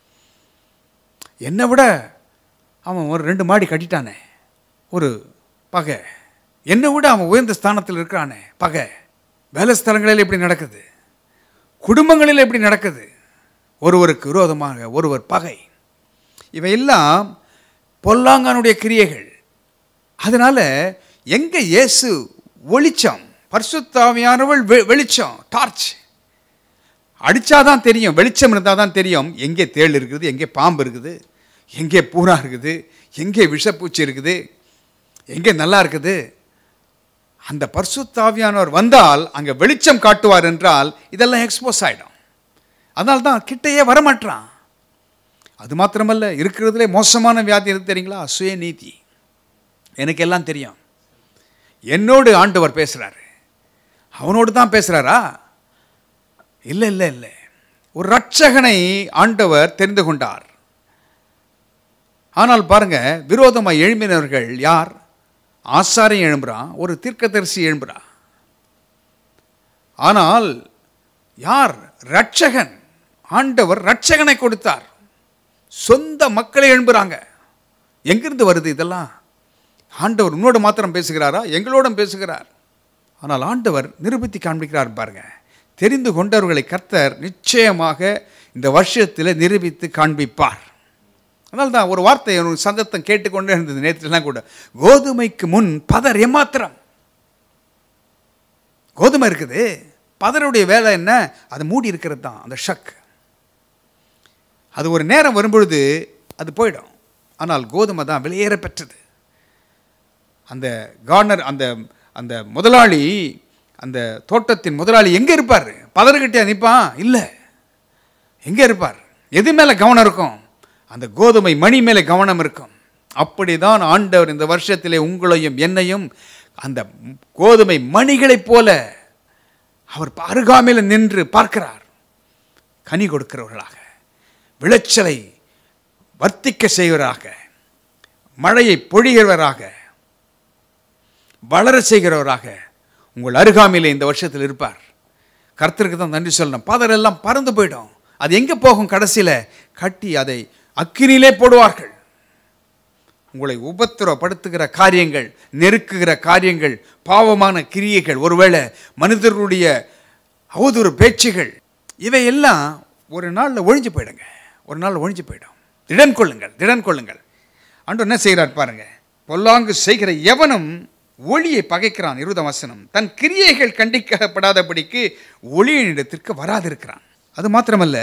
என்னை விட அவன் ஒரு ரெண்டு மாடி கட்டிட்டானே ஒரு பகை என்னை விட அவன் உயர்ந்த ஸ்தானத்தில் இருக்கிறானே பகை வேலை ஸ்தலங்களில் எப்படி நடக்குது குடும்பங்களில் எப்படி நடக்குது ஒருவருக்கு விரோதமாக ஒருவர் பகை இவையெல்லாம் பொல்லாங்கானுடைய கிரியைகள் அதனால எங்க இயேசு ஒளிச்சம் பரிசுத்தாவியானவள் வெ- வெளிச்சம் டார்ச் அடிச்சாதான் தெரியும் வெளிச்சம் இருந்தால் தான் தெரியும் எங்கே தேள் இருக்குது எங்கே பாம்பு இருக்குது எங்கே பூரா இருக்குது எங்கே விஷப்பூச்சி இருக்குது எங்கே நல்லா இருக்குது அந்த பரிசுத்தாவியானவர் வந்தால் அங்கே வெளிச்சம் காட்டுவார் என்றால் இதெல்லாம் எக்ஸ்போஸ் ஆகிடும் அதனால தான் கிட்டையே வரமாட்டான் அது மாத்திரமல்ல இருக்கிறதுலே மோசமான வியாதி எது தெரியுங்களா சுயநீதி எனக்கு எல்லாம் தெரியும் என்னோடு ஆண்டவர் பேசுகிறாரு அவனோடு தான் பேசுகிறாரா இல்லை இல்லை இல்லை ஒரு ரட்சகனை ஆண்டவர் தெரிந்து கொண்டார் ஆனால் பாருங்க விரோதமாக எழும்பினவர்கள் யார் ஆசாரியம் எழும்புறான் ஒரு தீர்க்கதரிசி எழும்புறான் ஆனால் யார் ரட்சகன் ஆண்டவர் ரட்சகனை கொடுத்தார் சொந்த மக்களை எழும்புறாங்க எங்கிருந்து வருது இதெல்லாம் ஆண்டவர் உன்னோடு மாத்திரம் பேசுகிறாரா எங்களோடும் பேசுகிறார் ஆனால் ஆண்டவர் நிரூபித்து காண்பிக்கிறார் பாருங்க தெரிந்து கொண்டவர்களை கர்த்தர் நிச்சயமாக இந்த வருஷத்தில் நிரூபித்து காண்பிப்பார் அதனால தான் ஒரு வார்த்தை ஒரு சந்தத்தம் கேட்டுக்கொண்டே இருந்தது நேற்றுலாம் கூட கோதுமைக்கு முன் பதர் ஏமாத்திரம் கோதுமை இருக்குது பதருடைய வேலை என்ன அது மூடி இருக்கிறது தான் அந்த ஷக் அது ஒரு நேரம் வரும்பொழுது அது போயிடும் ஆனால் கோதுமை தான் வெளியேற பெற்றது அந்த கார்னர் அந்த அந்த முதலாளி அந்த தோட்டத்தின் முதலாளி எங்கே இருப்பார் பதறுகிட்டே நிற்பான் இல்லை எங்கே இருப்பார் எது மேலே கவனம் இருக்கும் அந்த கோதுமை மணி மேலே கவனம் இருக்கும் அப்படிதான் ஆண்டவர் இந்த வருஷத்திலே உங்களையும் என்னையும் அந்த கோதுமை மணிகளைப் போல அவர் அருகாமையில் நின்று பார்க்கிறார் கனி கொடுக்கிறவர்களாக விளைச்சலை வர்த்திக்க செய்வராக மழையை பொழிகிறவராக வளர செய்கிறவராக உங்கள் அருகாமையிலே இந்த வருஷத்தில் இருப்பார் கர்த்தருக்கு தான் நன்றி சொல்லணும் பதரெல்லாம் பறந்து போயிடும் அது எங்கே போகும் கடைசியில் கட்டி அதை அக்கினியிலே போடுவார்கள் உங்களை உபத்திரப்படுத்துகிற காரியங்கள் நெருக்குகிற காரியங்கள் பாவமான கிரியைகள் ஒருவேளை மனிதர்களுடைய அவதூறு பேச்சுகள் இவையெல்லாம் ஒரு நாளில் ஒழிஞ்சு போயிடுங்க ஒரு நாள் ஒழிஞ்சு போயிடும் திடன் கொள்ளுங்கள் திடன் கொள்ளுங்கள் ஆண்டவர் என்ன செய்கிறார் பாருங்க பொல்லாங்கு செய்கிற எவனும் ஒளியை பகைக்கிறான் இருபதாம் வசனம் தன் கிரியைகள் கண்டிக்கப்படாதபடிக்கு ஒளியினிடத்திற்கு வராதிருக்கிறான் அது மாத்திரமல்ல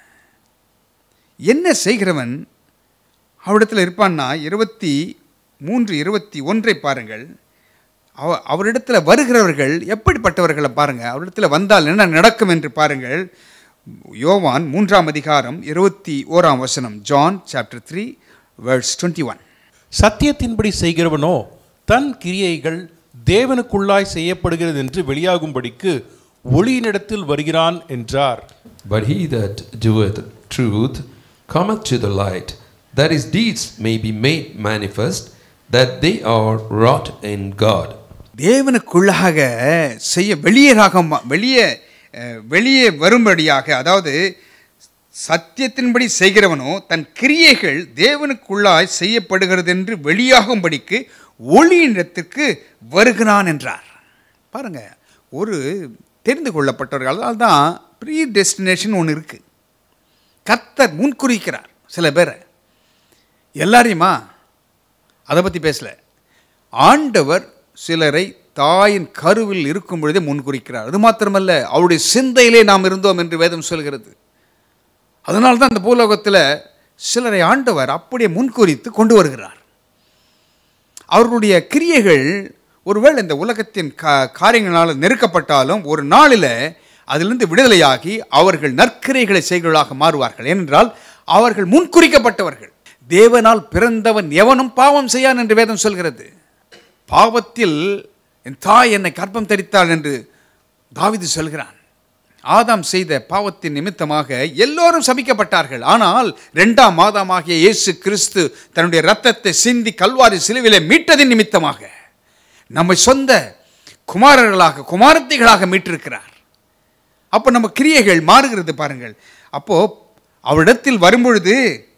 என்ன செய்கிறவன் அவரிடத்தில் இருப்பான்னா இருபத்தி மூன்று இருபத்தி ஒன்றை பாருங்கள் அவ அவரிடத்தில் வருகிறவர்கள் எப்படிப்பட்டவர்களை பாருங்கள் அவரிடத்தில் வந்தால் என்ன நடக்கும் என்று பாருங்கள் யோவான் மூன்றாம் அதிகாரம் இருபத்தி ஓராம் வசனம் John chapter three verse twenty one சத்தியத்தின்படி செய்கிறவனோ தன் கிரியைகள் தேவனுக்குள்ளாய் செய்யப்படுகிறது என்று வெளியாகும்படிக்கு ஒளியினிடத்தில் வருகிறான் என்றார் But he that doeth truth cometh to the light, that his deeds may be made manifest, that they are wrought in God. தேவனுக்குள்ளாக செய்ய வெளியேறாக ம- வெளியே அஹ், வெளியே வரும்படியாக அதாவது சத்தியத்தின்படி செய்கிறவனோ தன் கிரியைகள் தேவனுக்குள்ளாய் செய்யப்படுகிறது என்று வெளியாகும்படிக்கு ஒளியிடத்திற்கு வருகிறான் என்றார் பாருங்க ஒரு தெரிந்து கொள்ளப்பட்டவர்கள் அதனால தான் ப்ரீ டெஸ்டினேஷன் ஒன்று இருக்குது கர்த்தர் முன்குறிக்கிறார் சில பேரை எல்லாரையுமா அதை பற்றி பேசல ஆண்டவர் சிலரை தாயின் கருவில் இருக்கும் பொழுதே முன்குறிக்கிறார் அது மாத்திரமல்ல அவருடைய சிந்தையிலே நாம் இருந்தோம் என்று வேதம் சொல்கிறது அதனால தான் அந்த பூலோகத்தில் சிலரை ஆண்டவர் அப்படியே முன்குறித்து கொண்டு வருகிறார் அவர்களுடைய கிரியைகள் ஒருவேளை இந்த உலகத்தின் கா காரியங்களால் நெருக்கப்பட்டாலும் ஒரு நாளில் அதிலிருந்து விடுதலையாகி அவர்கள் நற்கிரைகளை செய்கிறவர்களாக மாறுவார்கள் ஏனென்றால் அவர்கள் முன்குறிக்கப்பட்டவர்கள் தேவனால் பிறந்தவன் எவனும் பாவம் செய்யான் என்று வேதம் சொல்கிறது பாவத்தில் என் தாய் என்னை கற்பம் தரித்தாள் என்று தாவீது சொல்கிறான் ஆதாம் செய்த பாவத்தின் நிமித்தமாக எல்லோரும் சபிக்கப்பட்டார்கள் ஆனால் இரண்டாம் மாதமாகிய இயேசு கிறிஸ்து தன்னுடைய இரத்தத்தை சிந்தி கல்வாரி சிலுவிலே மீட்டதின் நிமித்தமாக நம்மை சொந்த குமாரர்களாக குமாரத்திகளாக மீட்டிருக்கிறார் அப்போ நம்ம கிரியைகள் மாறுகிறது பாருங்கள் அப்போ அவரிடத்தில் வரும்பொழுது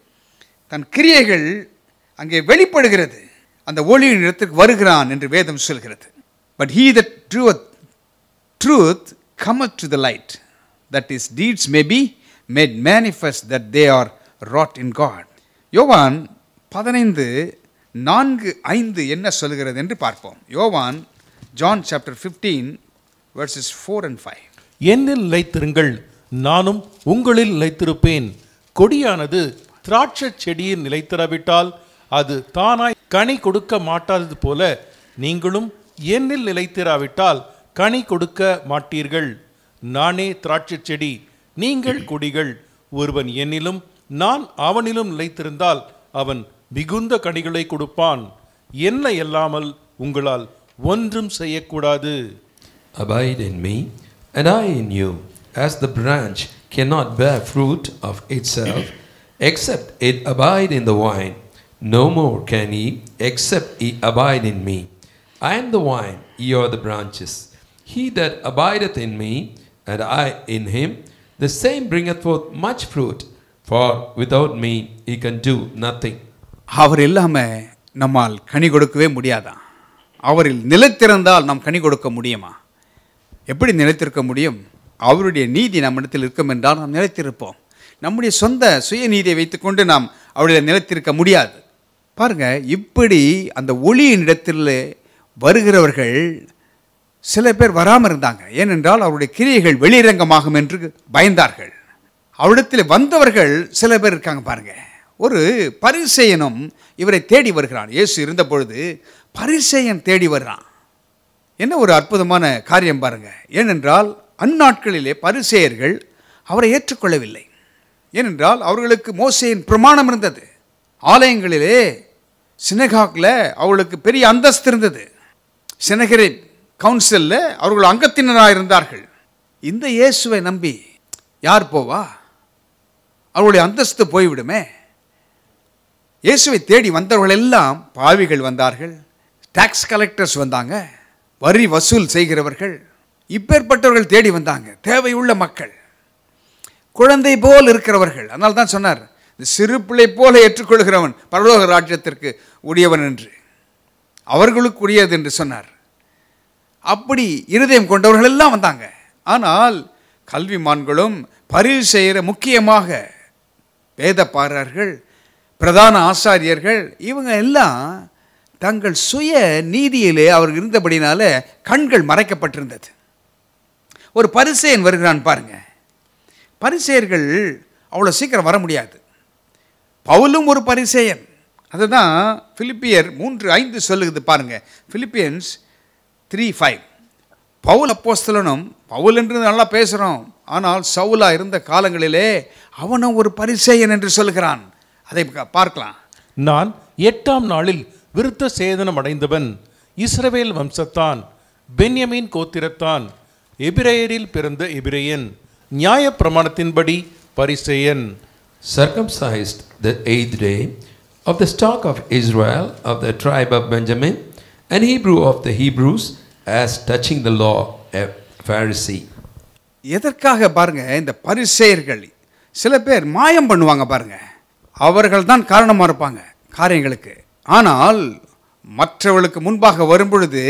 தன் கிரியைகள் அங்கே வெளிப்படுகிறது அந்த ஒளியின் இடத்துக்கு வருகிறான் என்று வேதம் சொல்கிறது but he that truth truth cometh to the light that his deeds may be made manifest that they are wrought in God யோவான் பதினைந்து நான்கு ஐந்து என்ன சொல்கிறது என்று பார்ப்போம் Yovan John chapter fifteen verses four and five என்னில் நிலைத்திருங்கள் நானும் உங்களில் நிலைத்திருப்பேன் கொடியானது திராட்சைச் செடியில் நிலைத்திராவிட்டால் அது தானாய் கனி கொடுக்க மாட்டாதது போல நீங்களும் என்னில் நிலைத்திராவிட்டால் கனி கொடுக்க மாட்டீர்கள் நானே திராட்சைச் செடி நீங்கள் கொடிகள் ஒருவன் என்னிலும் நான் அவனிலும் நிலைத்திருந்தால் அவன் மிகுந்த கனிகளை கொடுப்பான் என்னை அல்லாமல் உங்களால் ஒன்றும் செய்யக்கூடாது Abide in me, and I in you, as the branch cannot bear fruit of itself, except it abide in the vine. No more can ye, except ye abide in me. I am the vine, ye are the branches. He that abideth in me, and I in him, the same bringeth forth much fruit, for without me he can do nothing. அவர் இல்லாமல் நம்மால் கனி கொடுக்கவே முடியாதான் அவரில் நிலைத்திருந்தால் நாம் கனி கொடுக்க முடியுமா எப்படி நிலைத்திருக்க முடியும் அவருடைய நீதி நம்மிடத்தில் இருக்கும் என்றால் நாம் நிலைத்திருப்போம் நம்முடைய சொந்த சுயநீதியை வைத்துக்கொண்டு நாம் அவருடைய நிலைத்திருக்க முடியாது பாருங்க இப்படி அந்த ஒளியின் இடத்தில் வருகிறவர்கள் சில பேர் வராமல் இருந்தாங்க ஏனென்றால் அவருடைய கிரியைகள் வெளியரங்கமாகும் என்று பயந்தார்கள் அவரிடத்தில் வந்தவர்கள் சில பேர் இருக்காங்க பாருங்க ஒரு பரிசெயனும் இவரை தேடி வருகிறான் இயேசு இருந்த பொழுது பரிசெயன் தேடி வர்றான் என்ன ஒரு அற்புதமான காரியம் பாருங்க ஏனென்றால் அந்நாட்களிலே பரிசேயர்கள் அவரை ஏற்றுக்கொள்ளவில்லை ஏனென்றால் அவர்களுக்கு மோசையின் பிரமாணம் இருந்தது ஆலயங்களிலே சினகாக்கில் அவர்களுக்கு பெரிய அந்தஸ்து இருந்தது சினகரை கவுன்சிலில் அவர்கள் அங்கத்தினராக இருந்தார்கள் இந்த இயேசுவை நம்பி யார் போவா அவருடைய அந்தஸ்து போய்விடுமே இயேசுவை தேடி வந்தவர்கள் எல்லாம் பாவிகள் வந்தார்கள் டாக்ஸ் கலெக்டர்ஸ் வந்தாங்க வரி வசூல் செய்கிறவர்கள் இப்பேற்பட்டவர்கள் தேடி வந்தாங்க தேவையுள்ள மக்கள் குழந்தை போல் இருக்கிறவர்கள் அதனால தான் சொன்னார் இந்த சிறு பிள்ளை போல ஏற்றுக்கொள்கிறவன் பரலோக ராஜ்யத்திற்கு உரியவன் என்று அவர்களுக்குரியது என்று சொன்னார் அப்படி இருதயம் கொண்டவர்கள் எல்லாம் வந்தாங்க ஆனால் கல்விமான்களும் பரிவு செய்கிற முக்கியமாக வேதப்பாரர்கள் பிரதான ஆசாரியர்கள் இவங்க எல்லாம் தங்கள் சுய நீதியிலே அவர் இருந்தபடினால கண்கள் மறைக்கப்பட்டிருந்தது ஒரு பரிசேயன் வருகிறான் பாருங்க பரிசேயர்கள் அவ்வளோ சீக்கிரம் வர முடியாது பவுலும் ஒரு பரிசேயன் அதுதான் பிலிப்பியர் மூன்று ஐந்து சொல்லுகிறது பாருங்க பிலிப்பியன்ஸ் த்ரீ ஃபைவ் பவுல் அப்போஸ்தலனும் பவுல் என்று நல்லா பேசுகிறோம் ஆனால் சவுலா இருந்த காலங்களிலே அவனும் ஒரு பரிசேயன் என்று சொல்கிறான் அதை பா- பார்க்கலாம் நான் எட்டாம் நாளில் விருத்த சேதனம் அடைந்தவன் இஸ்ரவேல் வம்சத்தான் பென்யமீன் கோத்திரத்தான் எபிரேயரில் பிறந்த எபிரேயன் நியாய பிரமாணத்தின்படி பரிசேயன் circumcised the eighth day of the stock of Israel of the tribe of Benjamin, and Hebrew of the Hebrews, as touching the law, a Pharisee. எதற்காக பாருங்க இந்த பரிசேயர்கள் சில பேர் மாயம் பண்ணுவாங்க பாருங்க அவர்கள் தான் காரணமாக இருப்பாங்க காரியங்களுக்கு ஆனால் மற்றவர்களுக்கு முன்பாக வரும்பொழுது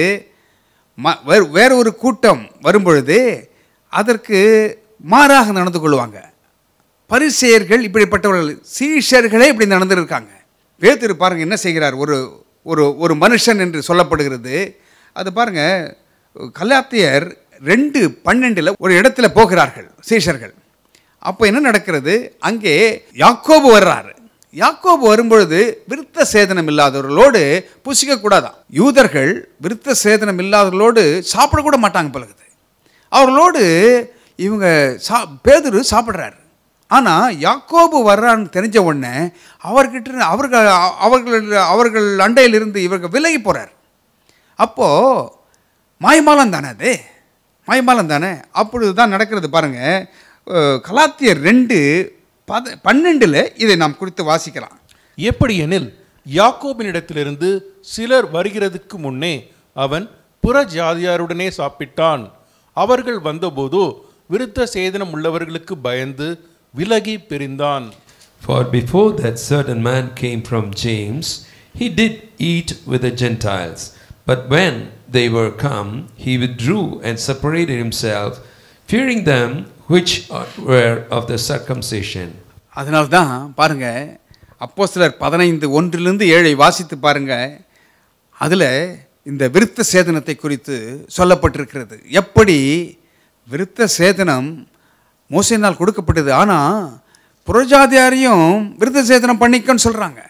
ம வேறு வேற ஒரு கூட்டம் வரும்பொழுது அதற்கு மாறாக நடந்து கொள்வாங்க பரிசேயர்கள் இப்படிப்பட்டவர்கள் சீஷர்களே இப்படி நடந்திருக்காங்க பேதுரு பாருங்க என்ன செய்கிறார் ஒரு ஒரு ஒரு மனுஷன் என்று சொல்லப்படுகிறது அது பாருங்க கலாத்தியர் ரெண்டு பன்னெண்டில் ஒரு இடத்துல போகிறார்கள் சீஷர்கள் அப்போ என்ன நடக்கிறது அங்கே யாக்கோபு வர்றாரு யாக்கோபு வரும்பொழுது விருத்த சேதனம் இல்லாதவர்களோடு புசிக்க கூடாதான் யூதர்கள் விருத்த சேதனம் இல்லாதவர்களோடு சாப்பிடக்கூட மாட்டாங்க பழகுது அவர்களோடு இவங்க சா பேதுரு சாப்பிட்றாரு ஆனால் யாக்கோபு வர்றான்னு தெரிஞ்ச உடனே அவர்கிட்ட இருந்து- அவர்கள் அவர்கள் அவர்கள் அண்டையிலிருந்து இவர்கள் விலகி போகிறார் அப்போது மாய்மாலம் தானே அது மாய்மாலம் தானே அப்பொழுது தான் நடக்கிறது பாருங்கள் கலாத்தியர் ரெண்டு பத பன்னெண்டில் இதை நாம் குறித்து வாசிக்கலாம் எப்படியெனில் யாக்கோபினிடத்திலிருந்து சிலர் வருகிறதுக்கு முன்னே அவன் புற ஜாதியாருடனே சாப்பிட்டான் அவர்கள் வந்தபோது விருத்த சேதனம் உள்ளவர்களுக்கு பயந்து விலகி பிரிந்தான் For before that certain man came from James, he did eat with the Gentiles. But when they were come, he withdrew and separated himself, fearing them which are- were of the circumcision. அதனால தான் பாருங்க அப்போ சிலர் பதினைந்து ஒன்றிலிருந்து ஏழை வாசித்து பாருங்க அதில் இந்த விருத்த சேதனத்தை குறித்து சொல்லப்பட்டிருக்கிறது எப்படி விருத்த சேதனம் மோசையினால் கொடுக்கப்பட்டது ஆனால் புறஜாதியாரையும் விருத்த சேதனம் பண்ணிக்கன்னு சொல்கிறாங்க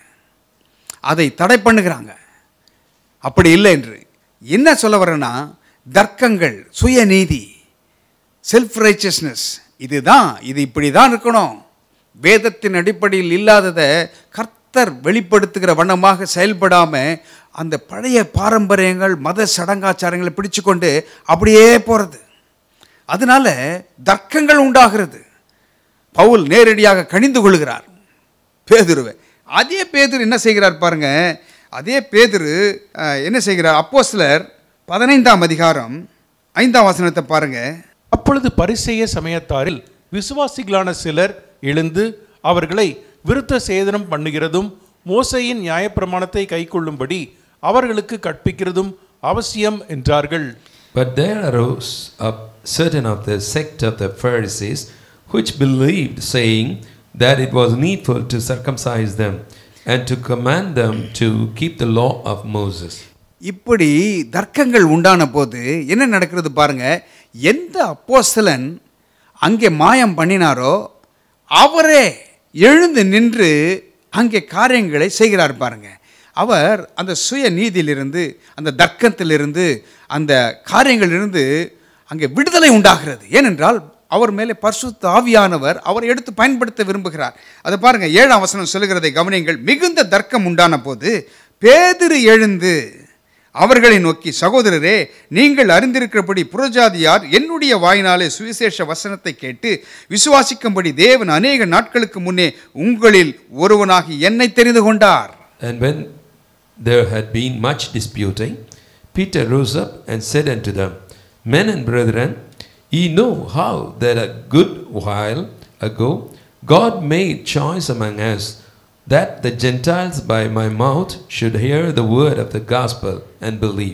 அதை தடை பண்ணுகிறாங்க அப்படி இல்லை என்று என்ன சொல்ல வரேன்னா தர்க்கங்கள் சுயநீதி செல்ஃப் ரைச்சஸ்னஸ் இதுதான் இது இப்படி தான் இருக்கணும் வேதத்தின் அடிப்படையில் இல்லாததை கர்த்தர் வெளிப்படுத்துகிற வண்ணமாக செயல்படாமல் அந்த பழைய பாரம்பரியங்கள் மத சடங்காச்சாரங்களை பிடிச்சு கொண்டு அப்படியே போகிறது அதனால தர்க்கங்கள் உண்டாகிறது பவுல் நேரடியாக கணிந்து கொள்கிறார் பேதுருவை அதே பேதுரு என்ன செய்கிறார் பாருங்க அதே பேதுரு அஹ், என்ன செய்கிறார் அப்போஸ்தலர் பதினைந்தாம் அதிகாரம் ஐந்தாம் வசனத்தை பாருங்க அப்பொழுது பரிசேய சமயத்தாரில் விசுவாசிகளான சிலர் எழுந்து அவர்களை விருத்த சேதனம் பண்ணுகிறதும் மோசையின் நியாயப்பிரமாணத்தை கைக்கொள்ளும்படி அவர்களுக்கு கற்பிக்கிறதும் அவசியம் என்றார்கள் But there arose up certain of the sect of the Pharisees which believed, saying that it was needful to circumcise them and to command them to keep the law of Moses. இப்படி தர்க்கங்கள் உண்டான போது என்ன நடக்கிறது பாருங்க எந்த அப்போஸ்தலன் அங்கே மாயம் பண்ணினாரோ அவரே எழுந்து நின்று அங்கே காரியங்களை செய்கிறார் பாருங்க அவர் அந்த சுய நீதியிலிருந்து அந்த தர்க்கத்திலிருந்து அந்த காரியங்களிலிருந்து அங்கே விடுதலை உண்டாகிறது ஏனென்றால் அவர் மேலே பரிசுத்த ஆவியானவர் அவரை எடுத்து பயன்படுத்த விரும்புகிறார் அதை பாருங்க ஏழாம் வசனம் சொல்லுகிறதை கவனியுங்கள் மிகுந்த தர்க்கம் உண்டான போது பேதிரு எழுந்து அவர்களை நோக்கி சகோதரரே நீங்கள் அறிந்திருக்கிறபடி புறஜாதியார் என்னுடைய வாயினாலே சுவிசேஷ வசனத்தை கேட்டு விசுவாசிக்கும்படி தேவன் அநேக நாட்களுக்கு முன்னே உங்களில் ஒருவனாகி என்னை தெரிந்து கொண்டார் And when there had been much disputing, Peter rose up and said unto them, Men and brethren, ye know how that a good while ago God made choice among us that the Gentiles by my mouth should hear the word of the gospel and believe.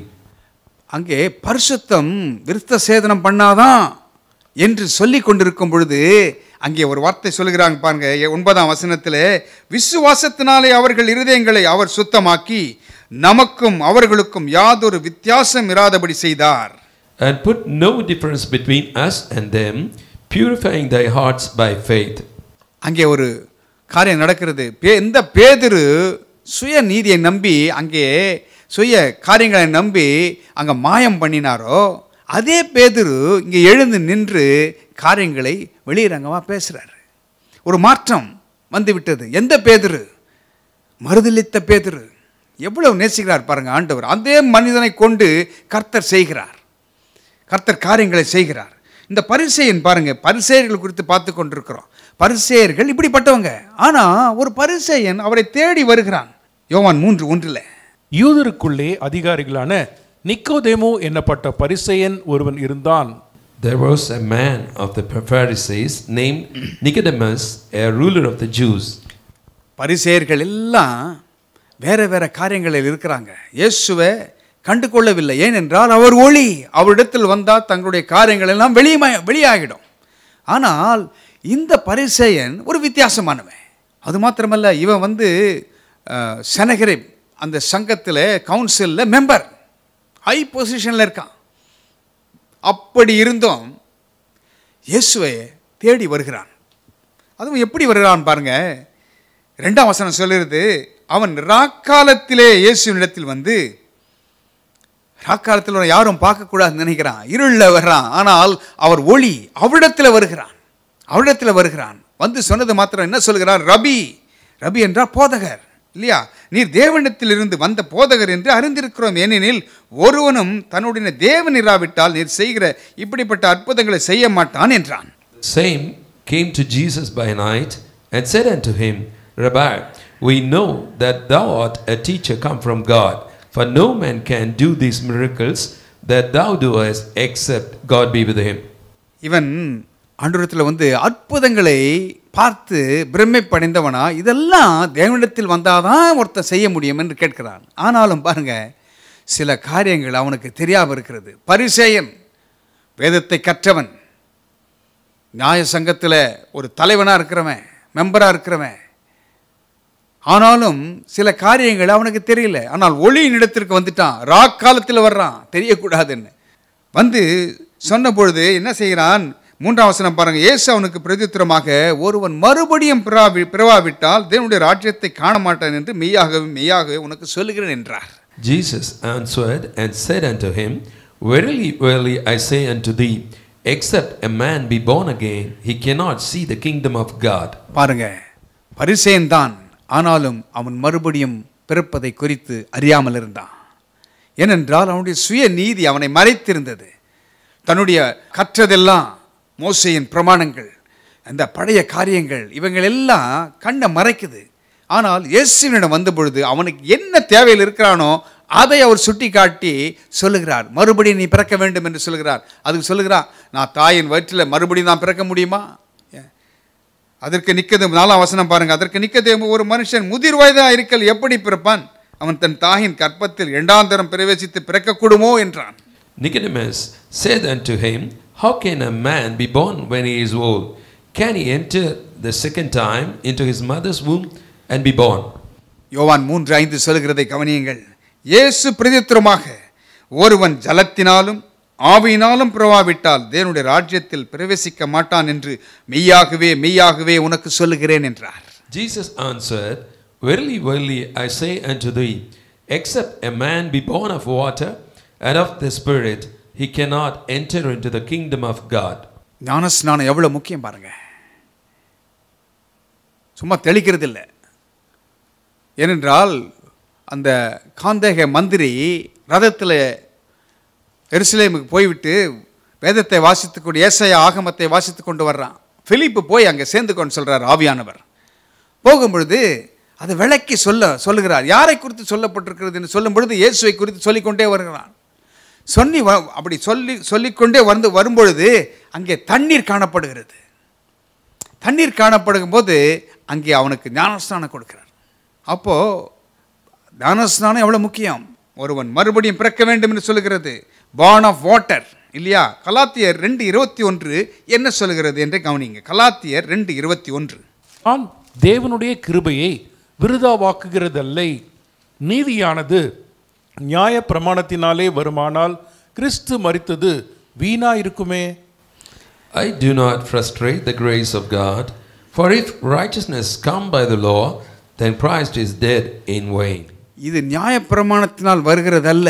அங்கே பரிசுத்தம் விருத்த சேதனம் பண்ணாதான் என்று சொல்லி கொண்டிருக்கும் பொழுது அங்கே ஒரு வார்த்தை சொல்லுகிறாங்க பாருங்க எ- ஒன்பதாம் வசனத்தில் விசுவாசத்தினாலே அவர்கள் இருதயங்களை அவர் சுத்தமாக்கி நமக்கும் அவர்களுக்கும் யாதொரு வித்தியாசம் இராதபடி செய்தார் And put no difference between us and them, purifying thy hearts by faith. அங்கே ஒரு காரியம் நடக்கிறது பே இந்த பேதுரு சுய நீதியை நம்பி அங்கே சுய காரியங்களை நம்பி அங்கே மாயம் பண்ணினாரோ அதே பேதுரு இங்கே எழுந்து நின்று காரியங்களை வெளியிறங்கமாக பேசுகிறாரு ஒரு மாற்றம் வந்து விட்டது எந்த பேதுரு மறுதலித்த பேதுரு எவ்வளவு நேசிக்கிறார் பாருங்க ஆண்டவர் அதே மனிதனை கொண்டு கர்த்தர் செய்கிறார் கர்த்தர் காரியங்களை செய்கிறார் இந்த பரிசெயன் பாருங்க பரிசெயர்கள் குறித்து பார்த்து கொண்டிருக்கிறோம் பரிசெயர்கள் இப்படிப்பட்டவங்க ஆனா ஒரு பரிசெயன் அவரை தேடி வருகிறான் யோவான் மூன்று ஒன்றில் யூதருக்குள்ளே அதிகாரிகளான நிக்கோதேமு என்னப்பட்ட பரிசேயன் ஒருவன் இருந்தான் There was a man of the Pharisees named Nicodemus, a ruler of the Jews. பரிசெயர்கள் எல்லாம் வேற வேற காரியங்களில் இருக்கிறாங்க இயேசுவை கண்டு கொள்ளவில்லை ஏனென்றால் அவர் ஒளி அவரிடத்தில் வந்தால் தங்களுடைய காரியங்கள் எல்லாம் வெளியுமா வெளியாகிடும் ஆனால் இந்த பரிசேயன் ஒரு வித்தியாசமானவன் அது மாத்திரமல்ல இவன் வந்து அஹ், செனகரி அந்த சங்கத்தில் கவுன்சிலில் மெம்பர் ஹை பொசிஷனில் இருக்கான் அப்படி இருந்தும் இயேசுவை தேடி வருகிறான் அதுவும் எப்படி வருகிறான் பாருங்க ரெண்டாம் வசனம் சொல்லுறது அவன் ராக்காலத்திலே இயேசுவினிடத்தில் வந்து ராக்காலத்தில் அவனை யாரும் பார்க்கக்கூடாதுன்னு நினைக்கிறான் இருளில் வர்றான் ஆனால் அவர் ஒளி அவரிடத்தில் வருகிறான் அவரிடத்தில் வருகிறான் வந்து சொன்னது மாத்திரம் என்ன சொல்கிறார் ரபி ரபி என்றால் போதகர் இல்லையா நீர் தேவனிடத்திலிருந்து வந்த போதகர் என்று அறிந்திருக்கிறோம் ஏனெனில் ஒருவனும் தன்னுடைய தேவன் இராவிட்டால் நீர் செய்கிற இப்படிப்பட்ட அற்புதங்களை செய்ய மாட்டான் என்றான் Same came to Jesus by night and said unto him, Rabbi, we know that thou art a teacher come from God, for no man can do these miracles that thou doest except God be with him. இவன் ஆண்டவரத்தில் வந்து அற்புதங்களை பார்த்து பிரமிப்படைந்தவனா இதெல்லாம் தேவனிடத்தில் வந்தாதான் ஒருத்தன் செய்ய முடியும் என்று கேட்கிறான் ஆனாலும் பாருங்க சில காரியங்கள் அவனுக்கு தெரியாமல் இருக்கிறது பரிசேயன் வேதத்தை கற்றவன் நியாய சங்கத்தில் ஒரு தலைவனாக இருக்கிறவன் மெம்பராக இருக்கிறவன் ஆனாலும் சில காரியங்கள் அவனுக்கு தெரியல ஆனால் ஒளியின் இடத்திற்கு வந்துட்டான் ராக்காலத்தில் வர்றான் தெரியக்கூடாதுன்னு வந்து சொன்ன பொழுது என்ன செய்கிறான் மூன்றாம் வசனம் பாருங்க இயேசு அவனுக்கு பிரதித்திரமாக ஒருவன் மறுபடியும் பிறவாவி பிறவாவிட்டால் தேவனுடைய ராஜ்யத்தை காண மாட்டான் என்று மெய்யாகவே மெய்யாகவே உனக்கு சொல்லுகிறேன் என்றார் Jesus answered and said unto him, Verily, verily, I say unto thee, except a man be born again, he cannot see the kingdom of God. பாருங்க பரிசேன் தான் ஆனாலும் அவன் மறுபடியும் பிறப்பதை குறித்து அறியாமல் இருந்தான் ஏனென்றால் அவனுடைய சுய நீதி அவனை மறைத்திருந்தது தன்னுடைய கற்றதெல்லாம் மோசையின் பிரமாணங்கள் அந்த பழைய காரியங்கள் இவங்கள் எல்லாம் கண்ணை மறைக்குது ஆனால் இயேசுவினிடம் வந்த பொழுது அவனுக்கு என்ன தேவையில் இருக்கிறானோ அதை அவர் சுட்டி காட்டி சொல்லுகிறார் மறுபடியும் நீ பிறக்க வேண்டும் என்று சொல்லுகிறார் அதுக்கு சொல்லுகிறார் நான் தாயின் வயிற்றில் மறுபடியும் நான் பிறக்க முடியுமா ஏன்? அதற்கு நிக்கது நாலாம் வசனம் பாருங்க அதற்கு நிக்கது ஒரு மனுஷன் முதிர் வயதா இருக்கல் எப்படி பிறப்பான் அவன் தன் தாயின் கற்பத்தில் இரண்டாம் தரம் பிரவேசித்து பிறக்கக்கூடுமோ என்றான் Nicodemus said unto him, How can a man be born when he is old? Can he enter the second time into his mother's womb and be born? யோவான் மூன்று ஐந்து சொல்கிறதை கவனியுங்கள் இயேசு பிரதித்திரமாக ஒருவன் ஜலத்தினாலும் ஆவியினாலும் பிறவாவிட்டால் தேவனுடைய ராஜ்யத்தில் பிரவேசிக்க மாட்டான் என்று மெய்யாகவே மெய்யாகவே உனக்கு சொல்லுகிறேன் என்றார் Jesus answered, Verily, verily, I say unto thee, except a man be born of water and of the Spirit, he cannot enter into the kingdom of God. ஞானஸ்நானம் எவ்வளோ முக்கியம் பாருங்க சும்மா தெளிக்கிறது இல்லை ஏனென்றால் அந்த காந்தேக மந்திரி ரதத்தில் எருசலேமுக்கு போய்விட்டு வேதத்தை வாசித்துக்கொண்டு ஏசாய ஆகமத்தை வாசித்து கொண்டு வர்றான் பிலிப்பு போய் அங்கே சேர்ந்து கொண்டு சொல்கிறார் ஆவியானவர் போகும்பொழுது அதை விளக்கி சொல்ல சொல்லுகிறார் யாரை குறித்து சொல்லப்பட்டிருக்கிறது என்று சொல்லும் பொழுது இயேசுவை குறித்து சொல்லிக்கொண்டே வருகிறான் சொல்லி வ அப்படி சொல்லி சொல்லிக்கொண்டே வந்து வரும்பொழுது அங்கே தண்ணீர் காணப்படுகிறது தண்ணீர் காணப்படும் போது அங்கே அவனுக்கு ஞானஸ்நானம் கொடுக்கிறார் அப்போது ஞானஸ்நானம் எவ்வளோ முக்கியம் ஒருவன் மறுபடியும் பிறக்க வேண்டும் என்று சொல்லுகிறது பார்ன் ஆஃப் வாட்டர் இல்லையா கலாத்தியர் ரெண்டு இருபத்தி ஒன்று என்ன சொல்லுகிறது என்று கவனிங்க கலாத்தியர் ரெண்டு இருபத்தி ஒன்று நான் தேவனுடைய கிருபையை விருதாவாக்குகிறதல்லை நீதியானது நியாய பிரமாணத்தினாலே வருமானால் கிறிஸ்து மரித்தது வீணா இருக்குமே I do not frustrate the grace of God, for if righteousness come by the law, then Christ is dead in vain. இது நியாயப்பிரமாணத்தினால் வருகிறதல்ல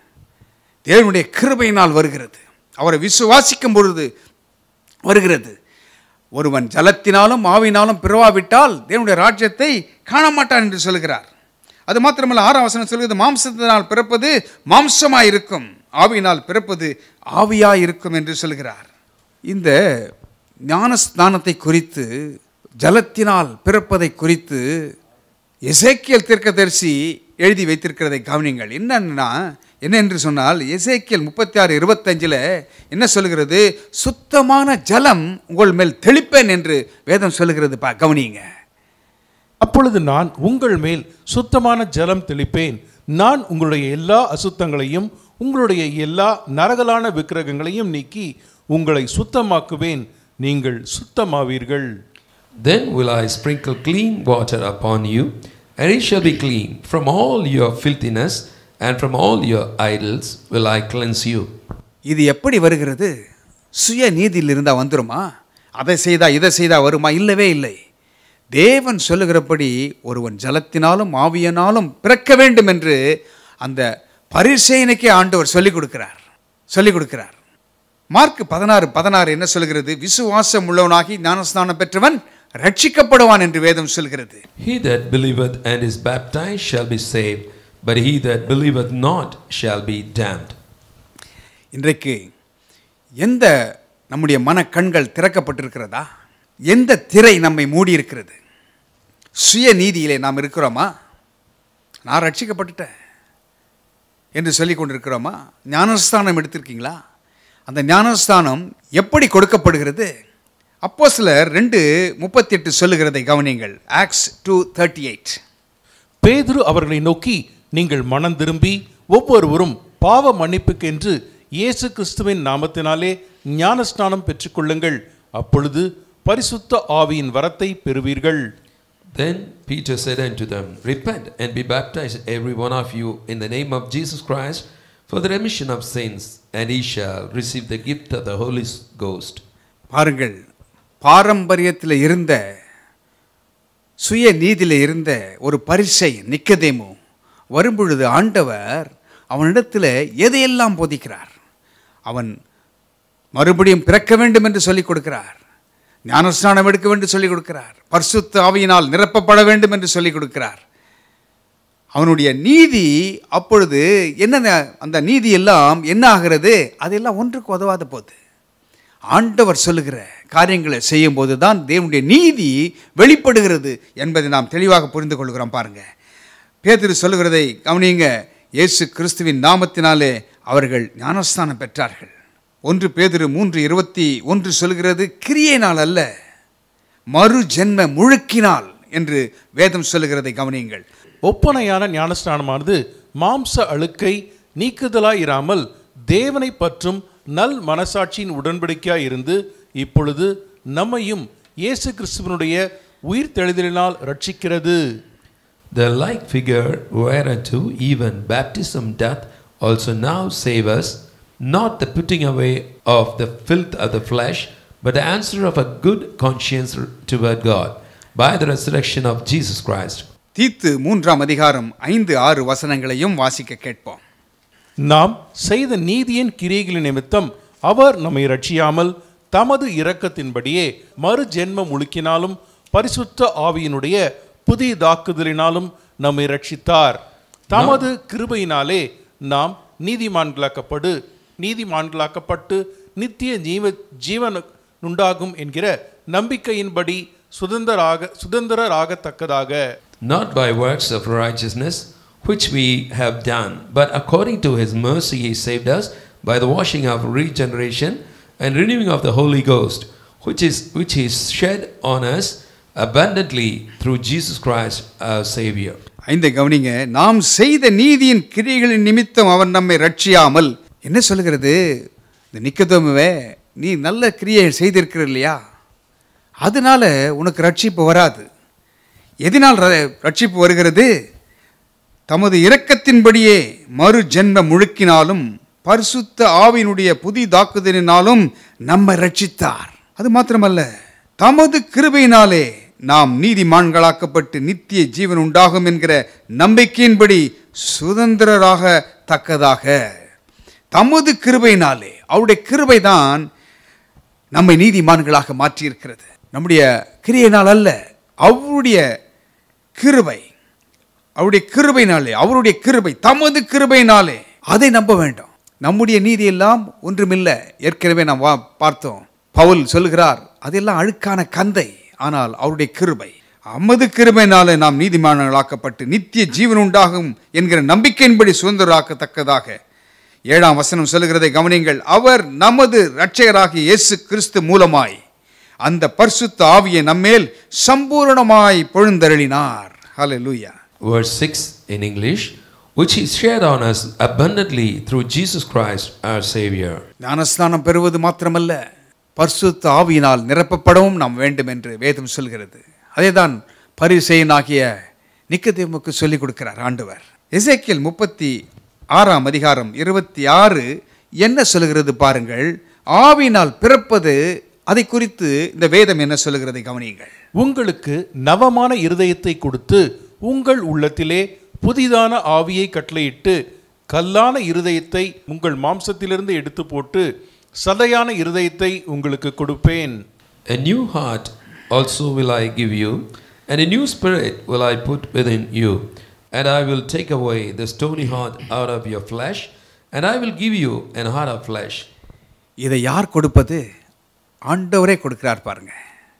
தேவனுடைய கிருபையினால் வருகிறது அவரை விசுவாசிக்கும் பொழுது வருகிறது ஒருவன் ஜலத்தினாலும் ஆவினாலும் பிறவாவிட்டால் தேவனுடைய ராஜ்யத்தை காண மாட்டான் என்று சொல்கிறார் அது மாத்திரமல்ல ஆறாம் வசனம் சொல்கிறது மாம்சத்தினால் பிறப்பது மாம்சமாய் இருக்கும் ஆவியினால் பிறப்பது ஆவியாய் இருக்கும் என்று சொல்கிறார் இந்த ஞானஸ்நானத்தை குறித்து ஜலத்தினால் பிறப்பதை குறித்து எசேக்கியல் தீர்க்கதரிசி எழுதி வைத்திருக்கிறதை கவனிங்கள் என்னன்னா என்ன என்று சொன்னால் எசேக்கியல் முப்பத்தி ஆறு இருபத்தஞ்சில் என்ன சொல்கிறது சுத்தமான ஜலம் உங்கள் மேல் தெளிப்பேன் என்று வேதம் சொல்லுகிறது பா கவனிங்க அப்பொழுது நான் உங்கள் மேல் சுத்தமான ஜலம் தெளிப்பேன் நான் உங்களுடைய எல்லா அசுத்தங்களையும் உங்களுடைய எல்லா நரகலான விக்கிரகங்களையும் நீக்கி உங்களை சுத்தமாக்குவேன் நீங்கள் சுத்தமாவீர்கள் Then will I sprinkle clean water upon you, and it shall be clean. From all your filthiness and from all your idols will I cleanse you. இது எப்படி வருகிறது சுய நீதியில் இருந்தால் வந்துருமா அதை செய்தா இதை செய்தா வருமா இல்லவே இல்லை தேவன் சொல்லுகிறபடி ஒருவன் ஜலத்தினாலும் ஆவியனாலும் பிறக்க வேண்டும் என்று அந்த பரிசெயனுக்கே ஆண்டவர் சொல்லிக் கொடுக்கிறார் சொல்லிக் கொடுக்கிறார் மார்க் பதினாறு பதினாறு என்ன சொல்கிறது விசுவாசம் உள்ளவனாகி ஞானஸ்நானம் பெற்றவன் ரட்சிக்கப்படுவான் என்று வேதம் சொல்கிறது He that believeth and is baptized shall be saved, but he that believeth not shall be damned. இன்றைக்கு எந்த நம்முடைய மனக்கண்கள் திறக்கப்பட்டிருக்கிறதா எந்த திரை நம்மை மூடி இருக்கிறது சுய நீதியிலே நாம் இருக்கிறோமா நான் ரட்சிக்கப்பட்டுட்டேன் என்று சொல்லி கொண்டிருக்கிறோமா ஞானஸ்தானம் எடுத்திருக்கீங்களா அந்த ஞானஸ்தானம் எப்படி கொடுக்கப்படுகிறது அப்போ சிலர் ரெண்டு முப்பத்தி எட்டு சொல்லுகிறதை கவனியுங்கள் ஆக்ஸ் டூ தேர்ட்டி எயிட் பேதுரு அவர்களை நோக்கி நீங்கள் மனம் திரும்பி ஒவ்வொருவரும் பாவ மன்னிப்புக்கென்று இயேசு கிறிஸ்துவின் நாமத்தினாலே ஞானஸ்நானம் பெற்றுக்கொள்ளுங்கள் அப்பொழுது பரிசுத்த ஆவியின் வரத்தை பெறுவீர்கள் Then Peter said unto them, Repent and be baptized, every one of you, in the name of Jesus Christ, for the remission of sins, and ye shall receive the gift of the Holy Ghost. பாருங்கள் பாரம்பரியத்தில் இருந்த சுய நீதியில் இருந்த ஒரு பரிசை நிக்கதேமு வரும்பொழுது ஆண்டவர் அவனிடத்தில் எதையெல்லாம் போதிக்கிறார் அவன் மறுபடியும் பிறக்க வேண்டும் என்று சொல்லிக் கொடுக்கிறார் ஞானஸ்நானம் எடுக்க வேண்டும் என்று சொல்லிக் கொடுக்கிறார் பரிசுத்த ஆவியினால் நிரப்பப்பட வேண்டும் என்று சொல்லிக் கொடுக்கிறார் அவனுடைய நீதி அப்பொழுது என்ன அந்த நீதி எல்லாம் என்ன ஆகிறது அதெல்லாம் ஒன்றுக்கு உதவாத போகுது ஆண்டவர் சொல்லுகிற காரியங்களை செய்யும்போது தான் தேவனுடைய நீதி வெளிப்படுகிறது என்பதை நாம் தெளிவாக புரிந்து கொள்கிறோம் பாருங்க பேதுரு சொல்லுகிறதை கவனியுங்க இயேசு கிறிஸ்துவின் நாமத்தினாலே அவர்கள் ஞானஸ்தானம் பெற்றார்கள் ஒன்று பேதுரு மூன்று இருபத்தி ஒன்று சொல்கிறது கிரியையினால் அல்ல மறு ஜென்ம முழுக்கினால் என்று வேதம் சொல்லுகிறதை கவனியுங்கள் ஒப்பனையான ஞானஸ்நானமானது மாம்ச அழுக்கை நீக்குதலாய் இராமல் தேவனை பற்றும் நல் மனசாட்சியின் உடன்படிக்கையாய் இருந்து இப்பொழுது நம்மையும் இயேசு கிறிஸ்துவனுடைய உயிர் தெளிதலினால் ரட்சிக்கிறது The like figure whereunto even baptism doth also now save us, not the putting away of the filth of the flesh, but the answer of a good conscience toward God, by the resurrection of Jesus Christ. தீத்து மூன்றாம் அதிகாரம் ஐந்து ஆறு வசனங்களையும் வாசிக்க கேட்போம் நாம் செய்த நீதியின் கிரியைகளின் நிமித்தம் அவர் நம்மை ரட்சியாமல் தமது இரக்கத்தின்படியே மறு ஜென்மம் முழுக்கினாலும் பரிசுத்த ஆவியினுடைய புதிதாக்குதலினாலும் நம்மை ரட்சித்தார் தமது கிருபையினாலே நாம் நீதிமான்களாக்கப்படு நீதிமான்களாக்கப்பட்டு நித்திய ஜீவ ஜீவன் உண்டாகும் என்கிற நம்பிக்கையின்படி சுதந்திராக சுதந்திரராகத்தக்கதாக Not by works of righteousness which we have done, but according to his mercy he saved us by the washing of regeneration and renewing of the Holy Ghost, which is which is shed on us abundantly through Jesus Christ our Savior. ஐந்தை கவனிங்க நாம் செய்த நீதியின் கிரியைகளின் நிமித்தம் அவன் நம்மை ரட்சியாமல் என்ன சொல்லுகிறது இந்த நிக்கதோமுவே நீ நல்ல கிரியைகள் செய்திருக்கிற இல்லையா அதனால உனக்கு ரட்சிப்பு வராது எதனால் ர- ரட்சிப்பு வருகிறது தமது இரக்கத்தின்படியே மறு ஜென்ம முழுக்கினாலும் பரிசுத்த ஆவியினுடைய புதிதாக்குதலினாலும் நம்மை ரட்சித்தார் அது மாத்திரமல்ல தமது கிருபையினாலே நாம் நீதிமான்களாக்கப்பட்டு நித்திய ஜீவன் உண்டாகும் என்கிற நம்பிக்கையின்படி சுதந்திரராக தக்கதாக தமது கிருபையினாலே அவருடைய கிருபைதான் நம்மை நீதிமான்களாக மாற்றியிருக்கிறது நம்முடைய கிரியையினால் அல்ல அவருடைய கிருபை அவருடைய கிருபையினாலே அவருடைய கிருபை தமது கிருபையினாலே அதை நம்ப வேண்டும் நம்முடைய நீதி எல்லாம் ஒன்றுமில்லை ஏற்கனவே நாம் வா பார்த்தோம் பவுல் சொல்கிறார் அதெல்லாம் அழுக்கான கந்தை ஆனால் அவருடைய கிருபை அமது கிருபையினாலே நாம் நீதிமான்களாக்கப்பட்டு நித்திய ஜீவன் உண்டாகும் என்கிற நம்பிக்கையின்படி சுதந்திராக்கத்தக்கதாக ஏழாம் வசனம் சொல்லுகிறதை கவனிங்கள் அவர் நமது இரட்சகராகிய இயேசு கிறிஸ்து மூலமாய் அந்த பரிசுத்த ஆவியை நம்மேல் சம்பூரணமாய் பொழுந்தருளினார் ஹalleluya Verse 6 in English, which he shared on us abundantly through Jesus Christ our Savior. ஞானஸ்நானம் பெறுவது மாத்திரமல்ல பரிசுத்த ஆவியினால் நிரப்பப்படவும் நாம் வேண்டும் என்று வேதம் சொல்கிறது அதேதான் பரிசெயனாகிய நிக்கதேமுக்கு சொல்லிக் கொடுக்கிறார் ஆண்டவர் எசேக்கியல் முப்பத்தி ஆறாம் அதிகாரம் இருபத்தி ஆறு என்ன சொல்லுகிறது பாருங்கள் ஆவியினால் பிறப்பது அதை குறித்து இந்த வேதம் என்ன சொல்லுகிறதை கவனியுங்கள் உங்களுக்கு நவமான இருதயத்தை கொடுத்து உங்கள் உள்ளத்திலே புதிதான ஆவியை கட்டளையிட்டு கல்லான இருதயத்தை உங்கள் மாம்சத்திலிருந்து எடுத்து போட்டு சதையான இருதயத்தை உங்களுக்கு கொடுப்பேன் A new heart also will I give you, and a new spirit will I put within you. And I will take away the stony heart out of your flesh, and I will give you an heart of flesh. இதை யார் கொடுப்பது ஆண்டவரே கொடுக்கிறார் பாருங்க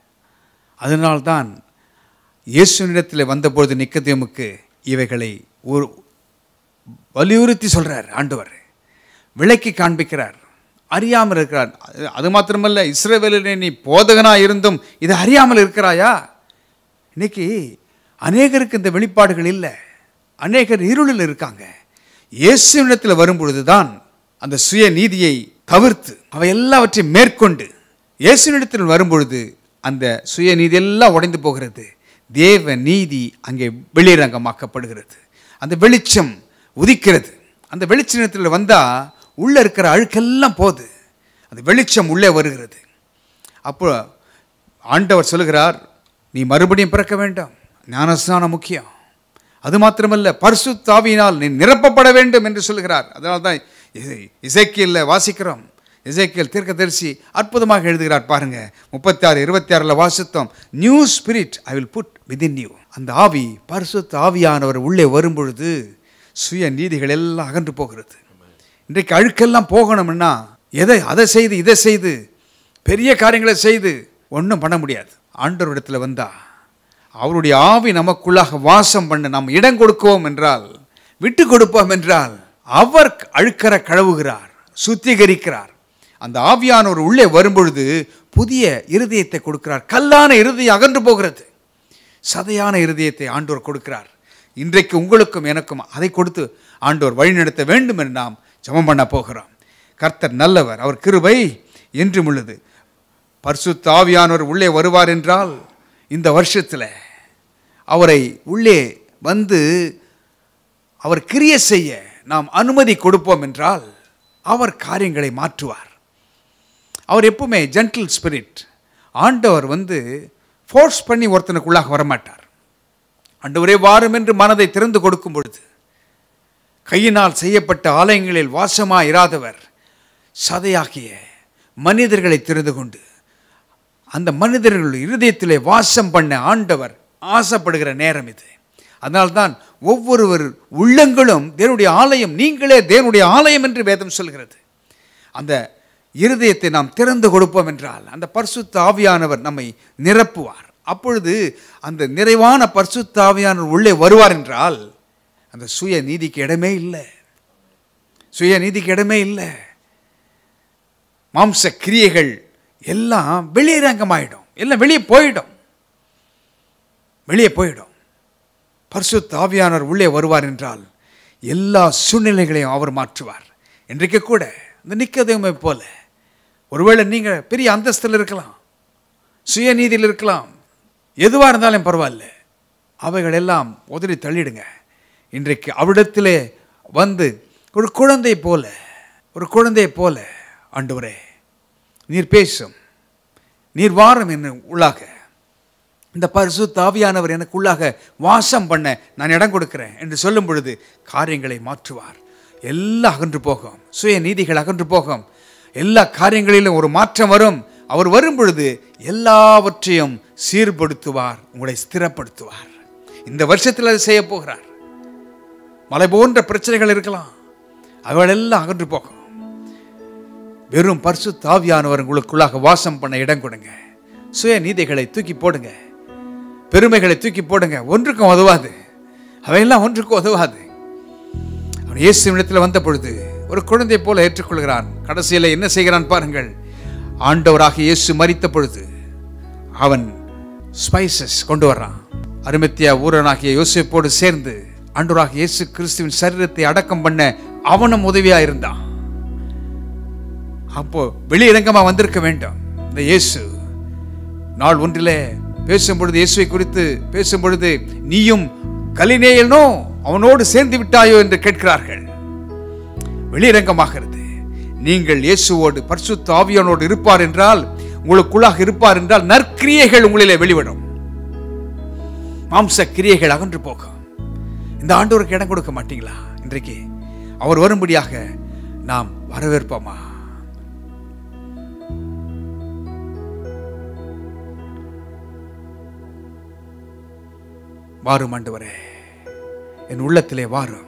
அதனால்தான் இயேசுனிடத்தில் வந்தபொழுது நிக்கதேமுக்கு இவைகளை ஒரு வலியுறுத்தி சொல்றார் ஆண்டவர் விளக்கி காண்பிக்கிறார் அறியாமல் இருக்கிறார் அது- அது மாத்திரமல்ல இஸ்ரவேலிலே நீ போதகனா இருந்தும் இதை அறியாமல் இருக்கிறாயா இன்னைக்கு அநேகருக்கு இந்த வெளிப்பாடுகள் இல்லை அநேகர் இருளில் இருக்காங்க இயேசுவிடத்தில் வரும்பொழுது தான் அந்த சுய நீதியை தவிர்த்து அவை எல்லாவற்றையும் மேற்கொண்டு இயேசுவிடத்தில் வரும்பொழுது அந்த சுய நீதி எல்லாம் உடைந்து போகிறது தேவ நீதி அங்கே வெளிரங்கமாக்கப்படுகிறது அந்த வெளிச்சம் உதிக்கிறது அந்த வெளிச்சத்தில் வந்தால் உள்ளே இருக்கிற அழுக்கெல்லாம் போகுது அந்த வெளிச்சம் உள்ளே வருகிறது அப்போ ஆண்டவர் சொல்லுகிறார் நீ மறுபடியும் பிறக்க வேண்டாம் ஞானஸ்நானம் முக்கியம் அது மாத்திரமல்ல பரிசுத்தாவியினால் நீ நிரப்பப்பட வேண்டும் என்று சொல்லுகிறார் அதனால தான் இசைக்கியல்ல வாசிக்கிறோம் இசைக்கியல் தீர்க்கதரிசி அற்புதமாக எழுதுகிறார் பாருங்க முப்பத்தி ஆறு இருபத்தி ஆறில் வாசித்தோம் new spirit I will put within you அந்த ஆவி பரிசுத்த ஆவியானவர் உள்ளே வரும்பொழுது சுய நீதிகள் எல்லாம் அகன்று போகிறது இன்றைக்கு அழுக்கெல்லாம் போகணும்னா எதை அதை செய்து இதை செய்து பெரிய காரியங்களை செய்து ஒன்றும் பண்ண முடியாது ஆண்டவரிடத்தில் வந்தா அவருடைய ஆவி நமக்குள்ளாக வாசம் பண்ண நாம் இடம் கொடுக்குவோம் என்றால் விட்டு கொடுப்போம் என்றால் அவர் அழுக்கற கழுவுகிறார் சுத்திகரிக்கிறார் அந்த ஆவியானவர் உள்ளே வரும்பொழுது புதிய இருதயத்தை கொடுக்கிறார் கல்லான இருதயம் அகன்று போகிறது சதையான இருதயத்தை ஆண்டவர் கொடுக்கிறார் இன்றைக்கு உங்களுக்கும் எனக்கும் அதை கொடுத்து ஆண்டவர் வழிநடத்த வேண்டும் என்று நாம் ஜெபம் பண்ண போகிறோம் கர்த்தர் நல்லவர் அவர் கிருபை என்றும் உள்ளது பரிசுத்த ஆவியானவர் உள்ளே வருவார் என்றால் இந்த வருஷத்தில் அவரை உள்ளே வந்து அவர் கிரிய செய்ய நாம் அனுமதி கொடுப்போம் என்றால் அவர் காரியங்களை மாற்றுவார் அவர் எப்பவுமே ஜென்டில் ஸ்பிரிட் ஆண்டவர் வந்து ஃபோர்ஸ் பண்ணி ஒருத்தனுக்குள்ளாக வரமாட்டார் ஆண்டவரே வாரும் என்று மனதை திறந்து கொடுக்கும் பொழுது கையினால் செய்யப்பட்ட ஆலயங்களில் வாசமாக இராதவர் சதையாகிய மனிதர்களை தெரிந்து கொண்டு அந்த மனிதர்கள் இருதயத்திலே வாசம் பண்ண ஆண்டவர் ஆசைப்படுகிற நேரம் இது அதனால்தான் ஒவ்வொருவர் உள்ளங்களும் தேவனுடைய ஆலயம் நீங்களே தேவனுடைய ஆலயம் என்று வேதம் சொல்கிறது அந்த இருதயத்தை நாம் திறந்து கொடுப்போம் என்றால் அந்த பரிசுத்த ஆவியானவர் நம்மை நிரப்புவார் அப்பொழுது அந்த நிறைவான பரிசுத்த ஆவியானவர் உள்ளே வருவார் என்றால் அந்த சுய நீதிக்கு இடமே இல்லை சுய நீதிக்கு இடமே இல்லை மாம்ச கிரியைகள் எல்லாம் வெளியரங்கமாயிடும் எல்லாம் வெளியே போயிடும் வெளியே போயிடும் பரிசுத்த ஆவியானவர் உள்ளே வருவார் என்றால் எல்லா சூழ்நிலைகளையும் அவர் மாற்றுவார் இன்றைக்கு கூட இந்த நிக்கதேமை போல ஒருவேளை நீங்கள் பெரிய அந்தஸ்தில் இருக்கலாம் சுயநீதியில் இருக்கலாம் எதுவாக இருந்தாலும் பரவாயில்ல அவைகள் எல்லாம் உதறி தள்ளிடுங்க இன்றைக்கு அவிடத்திலே வந்து ஒரு குழந்தை போல ஒரு குழந்தை போல ஆண்டவரே நீர் பேசும் நீர் வாரம் என்ன உள்ளாக இந்த பரிசு தாவியானவர் எனக்கு உள்ளாக வாசம் பண்ண நான் இடம் கொடுக்கிறேன் என்று சொல்லும் பொழுது காரியங்களை மாற்றுவார் எல்லாம் அகன்று போகும் சுய நீதிகள் அகன்று போகும் எல்லா காரியங்களிலும் ஒரு மாற்றம் வரும் அவர் வரும் பொழுது எல்லாவற்றையும் சீர்படுத்துவார் உங்களை ஸ்திரப்படுத்துவார் இந்த வருஷத்தில் அதை செய்ய போகிறார் மலை போன்ற பிரச்சனைகள் இருக்கலாம் அவைகளெல்லாம் அகன்று போகும் வெறும் பரிசு தாவியானவர் உங்களுக்குள்ளாக வாசம் பண்ண இடம் கொடுங்க சுய நீதிகளை தூக்கி போடுங்க பெருமைகளை தூக்கி போடுங்க ஒன்றுக்கும் உதவாது அவையெல்லாம் ஒன்றுக்கும் உதவாது அவன் இயேசு இடத்துல வந்த பொழுது ஒரு குழந்தை போல ஏற்றுக்கொள்கிறான் கடைசியில் என்ன செய்கிறான் பாருங்கள் ஆண்டவராக இயேசு மரித்த பொழுது அவன் ஸ்பைசஸ் கொண்டு வர்றான் அருமத்தியா ஊரனாகிய யோசிப்போடு சேர்ந்து ஆண்டவராக இயேசு கிறிஸ்துவின் சரீரத்தை அடக்கம் பண்ண அவனும் உதவியா இருந்தான் அப்போ வெளியிடங்கமா வந்திருக்க வேண்டும் இந்த இயேசு நாள் ஒன்றிலே பேசும் பொழுது இயேசுவை குறித்து பேசும் பொழுது நீயும் கலினேயனோ அவனோடு சேர்ந்து விட்டாயோ என்று கேட்கிறார்கள் வெளியரங்கமாகிறது நீங்கள் இயேசுவோடு பரிசுத்த ஆவியானோடு இருப்பார் என்றால் உங்களுக்குள்ளாக இருப்பார் என்றால் நற்கிரியைகள் உங்களிலே வெளிவிடும் மாம்ச கிரியைகள் அகன்று போகும் இந்த ஆண்டவருக்கு இடம் கொடுக்க மாட்டீங்களா இன்றைக்கு அவர் வரும்படியாக நாம் வரவேற்போமா வாரும் ஆண்டவரே என் உள்ளத்திலே வாரும்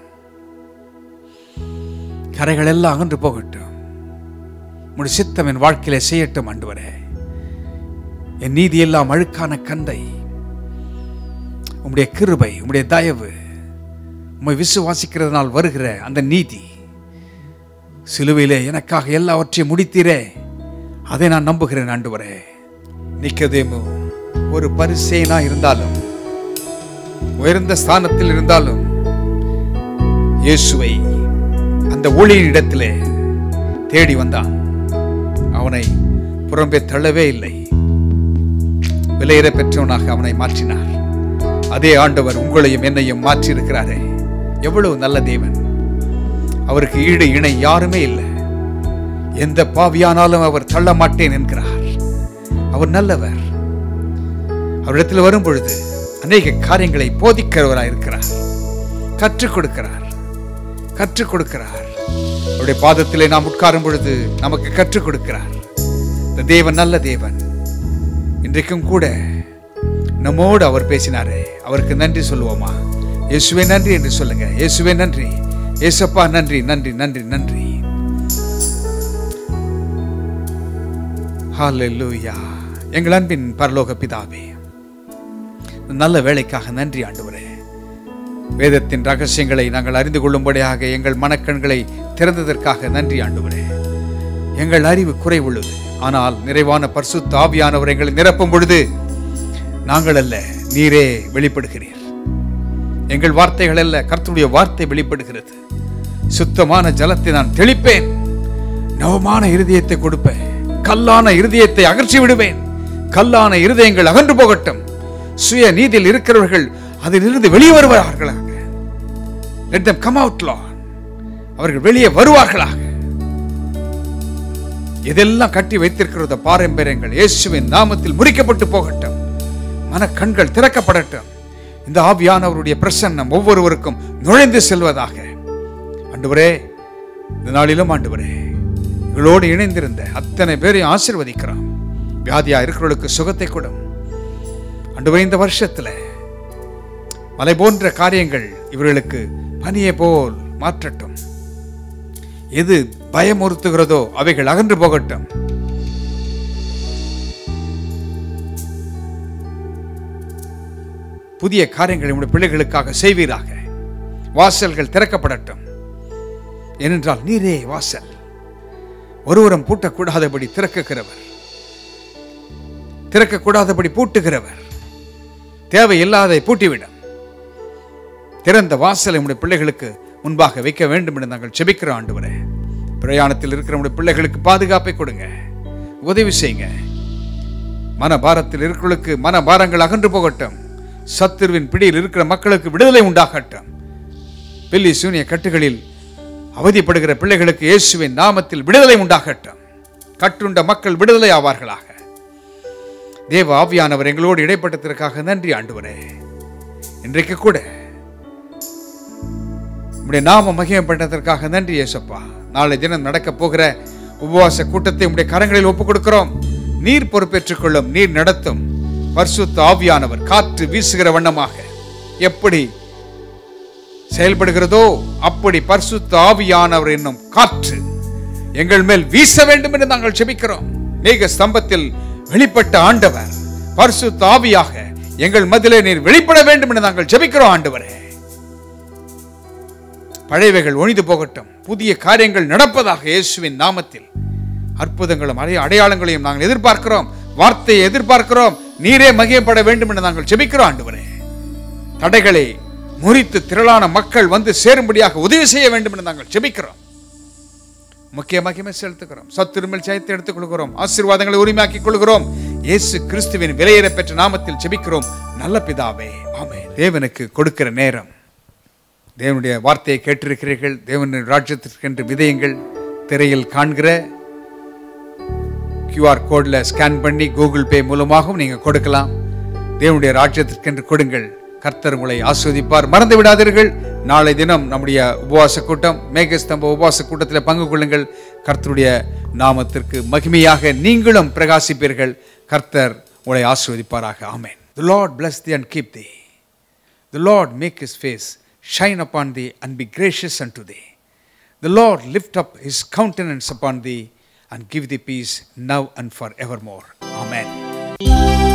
கரைகள் எல்லாம் அகன்று போகட்டும் உடைய சித்தம் என் வாழ்க்கையிலே செய்யட்டும் ஆண்டவரே என் நீதி எல்லாம் அழுக்கான கந்தை உம்முடைய கிருபை உம்முடைய தயவு உம்மை விசுவாசிக்கிறதுனால் வருகிற அந்த நீதி சிலுவையிலே எனக்காக எல்லாவற்றையும் முடித்தீரே அதை நான் நம்புகிறேன் ஆண்டவரே நிக்கதேமு ஒரு பரிசேனா இருந்தாலும் உயர்ந்த ஸ்தானத்தில் இருந்தாலும் இயேசுவை அந்த ஒளியின் இடத்திலே தேடி வந்தான் அவனை புறம்பே தள்ளவே இல்லை விலையிற பெற்றவனாக அவனை மாற்றினார் அதே ஆண்டவர் உங்களையும் என்னையும் மாற்றி இருக்கிறாரே எவ்வளவு நல்ல தேவன் அவருக்கு ஈடு இணை யாருமே இல்லை எந்த பாவியானாலும் அவர் தள்ள மாட்டேன் என்கிறார் அவர் நல்லவர் அவரிடத்தில் வரும் பொழுது அநேக காரியங்களை போதிக்கிறவராய் இருக்கிறார் கற்றுக் கொடுக்கிறார் கற்றுக் கொடுக்கிறார் அவருடைய பாதத்திலே நாம் உட்காரும் பொழுது நமக்கு கற்றுக் கொடுக்கிறார் இந்த தேவன் நல்ல தேவன் இன்றைக்கும் கூட நம்மோடு அவர் பேசினாரே அவருக்கு நன்றி சொல்லுவோமா இயேசுவே நன்றி என்று சொல்லுங்க இயேசுவே நன்றி இயேசப்பா நன்றி நன்றி நன்றி நன்றி ஹalleluya எங்கள் அன்பின் பரலோக பிதாவே நல்ல வேலைக்காக நன்றி ஆண்டவரே வேதத்தின் ரகசியங்களை நாங்கள் அறிந்து கொள்ளும்படியாக எங்கள் மனக்கண்களை திறந்ததற்காக நன்றி ஆண்டவரே எங்கள் அறிவு குறைவுள்ளது ஆனால் நிறைவான பரிசுத்த ஆவியானவர் எங்களை நிரப்பும் பொழுது நாங்கள் அல்ல நீரே வெளிப்படுகிறீர் எங்கள் வார்த்தைகள் அல்ல கர்த்தருடைய வார்த்தை வெளிப்படுகிறது சுத்தமான ஜலத்தை நான் தெளிப்பேன் நவமான இருதயத்தை கொடுப்பேன் கல்லான இருதயத்தை அகற்றி விடுவேன் கல்லான இருதயங்கள் அகன்று போகட்டும் சுய நீதியில் இருக்கிறவர்கள் அதிலிருந்து வெளியே வருவார்களாக let them come out lord அவர்கள் வெளியே வருவார்களாக எதெல்லாம் கட்டி வைத்திருக்கிறத பாரம்பரியங்கள் இயேசுவின் நாமத்தில் முறிக்கப்பட்டு போகட்டும் மனக்கண்கள் திறக்கப்படட்டும் இந்த ஆவியானவருடைய பிரசன்னம் ஒவ்வொருவருக்கும் நுழைந்து செல்வதாக ஆண்டவரே இந்த நாளிலும் ஆண்டவரே எங்களோடு இணைந்திருந்த அத்தனை பேரையும் ஆசிர்வதிக்கிறோம் வியாதியா இருக்கிறவர்களுக்கு சுகத்தை கொடும் ஆண்டவரே இந்த வருஷத்துல மலை போன்ற காரியங்கள் இவர்களுக்கு பனியை போல் மாற்றட்டும் எது பயமுறுத்துகிறதோ அவைகள் அகன்று போகட்டும் புதிய காரியங்களை உடைய பிள்ளைகளுக்காக செய்வீராக வாசல்கள் திறக்கப்படட்டும் ஏனென்றால் நீரே வாசல் ஒருவரும் பூட்டக்கூடாதபடி திறக்குகிறவர் திறக்கக்கூடாதபடி பூட்டுகிறவர் தேவையில்லாதை பூட்டிவிடும் திறந்த வாசலை உடைய பிள்ளைகளுக்கு முன்பாக வைக்க வேண்டும் என்று நாங்கள் செபிக்கிற ஆண்டவரே பிரயாணத்தில் இருக்கிற உடைய பிள்ளைகளுக்கு பாதுகாப்பை கொடுங்க உதவி செய்யுங்க மனபாரத்தில் இருக்கிறவர்களுக்கு மனபாரங்கள் அகன்று போகட்டும் சத்துருவின் பிடியில் இருக்கிற மக்களுக்கு விடுதலை உண்டாகட்டும் பில்லி சூனிய கட்டுகளில் அவதிப்படுகிற பிள்ளைகளுக்கு இயேசுவின் நாமத்தில் விடுதலை உண்டாகட்டும் கட்டுண்ட மக்கள் விடுதலை ஆவார்களாக தேவ ஆவியானவர் எங்களோடு இடைப்பட்டதற்காக நன்றி ஆண்டவரே இன்றைக்கு கூட உம்முடைய நாம மகிமைப்பட்டதற்காக நன்றி ஏசப்பா நாளை தினம் நடக்க போகிற உபவாச கூட்டத்தை உம்முடைய கரங்களில் ஒப்புக் கொடுக்கிறோம் நீர் பொறுப்பேற்றுக் கொள்ளும் நீர் நடத்தும் பரிசுத்த ஆவியானவர் காற்று வீசுகிற வண்ணமாக எப்படி செயல்படுகிறதோ அப்படி பரிசுத்த ஆவியானவர் என்னும் காற்று எங்கள் மேல் வீச வேண்டும் என்று நாங்கள் செபிக்கிறோம் மேக ஸ்தம்பத்தில் வெளிப்பட்ட ஆண்டவர் பரிசுத்த ஆவியாக எங்கள் மதிலே நீர் வெளிப்பட வேண்டும் என்று நாங்கள் ஜெபிக்கிறோம் ஆண்டவரே பழையவைகள் ஒழிந்து போகட்டும் புதிய காரியங்கள் நடப்பதாக இயேசுவின் நாமத்தில் அற்புதங்களும் அடைய அடையாளங்களையும் நாங்கள் எதிர்பார்க்கிறோம் வார்த்தையை எதிர்பார்க்கிறோம் நீரே மகியப்பட வேண்டும் என்று நாங்கள் ஜெபிக்கிறோம் ஆண்டவரே தடைகளை முறித்து திரளான மக்கள் வந்து சேரும்படியாக உதவி செய்ய வேண்டும் என்று நாங்கள் ஜெபிக்கிறோம் முக்கிய மகிமை செலுத்துகிறோம் சத்துருமல் ஜெயத்தை எடுத்துக் கொள்கிறோம் ஆசீர்வாதங்களை உரிமையாக்கிக் கொள்கிறோம் இயேசு கிறிஸ்துவின் விலையேற பெற்ற நாமத்தில் ஜெபிக்கிறோம் நல்ல பிதாவே ஆமே தேவனுக்கு கொடுக்கிற நேரம் தேவனுடைய வார்த்தையை கேட்டிருக்கிறீர்கள் தேவனுடைய ராஜ்யத்திற்கென்று விதயங்கள் திரையில் காண்கிற QR கோடில் ஸ்கேன் பண்ணி கூகுள் பே மூலமாகவும் நீங்கள் கொடுக்கலாம் தேவனுடைய ராஜ்யத்திற்கென்று கொடுங்கள் கர்த்தர் உங்களை ஆஸ்வதிப்பார் மறந்து விடாதீர்கள் நாளை தினம் நம்முடைய உபவாச கூட்டம் மேகஸ்தம்ப உபவாச கூட்டத்தில் பங்கு கொள்ளுங்கள் கர்த்தருடைய நாமத்திற்கு மகிமையாக நீங்களும் பிரகாசிப்பீர்கள் கர்த்தர் உங்களை ஆஸ்வதிப்பாராக ஆமென் The Lord bless thee and keep thee. The Lord make his face shine upon thee and be gracious unto thee. The Lord lift up his countenance upon thee and give thee peace now and forevermore. Amen.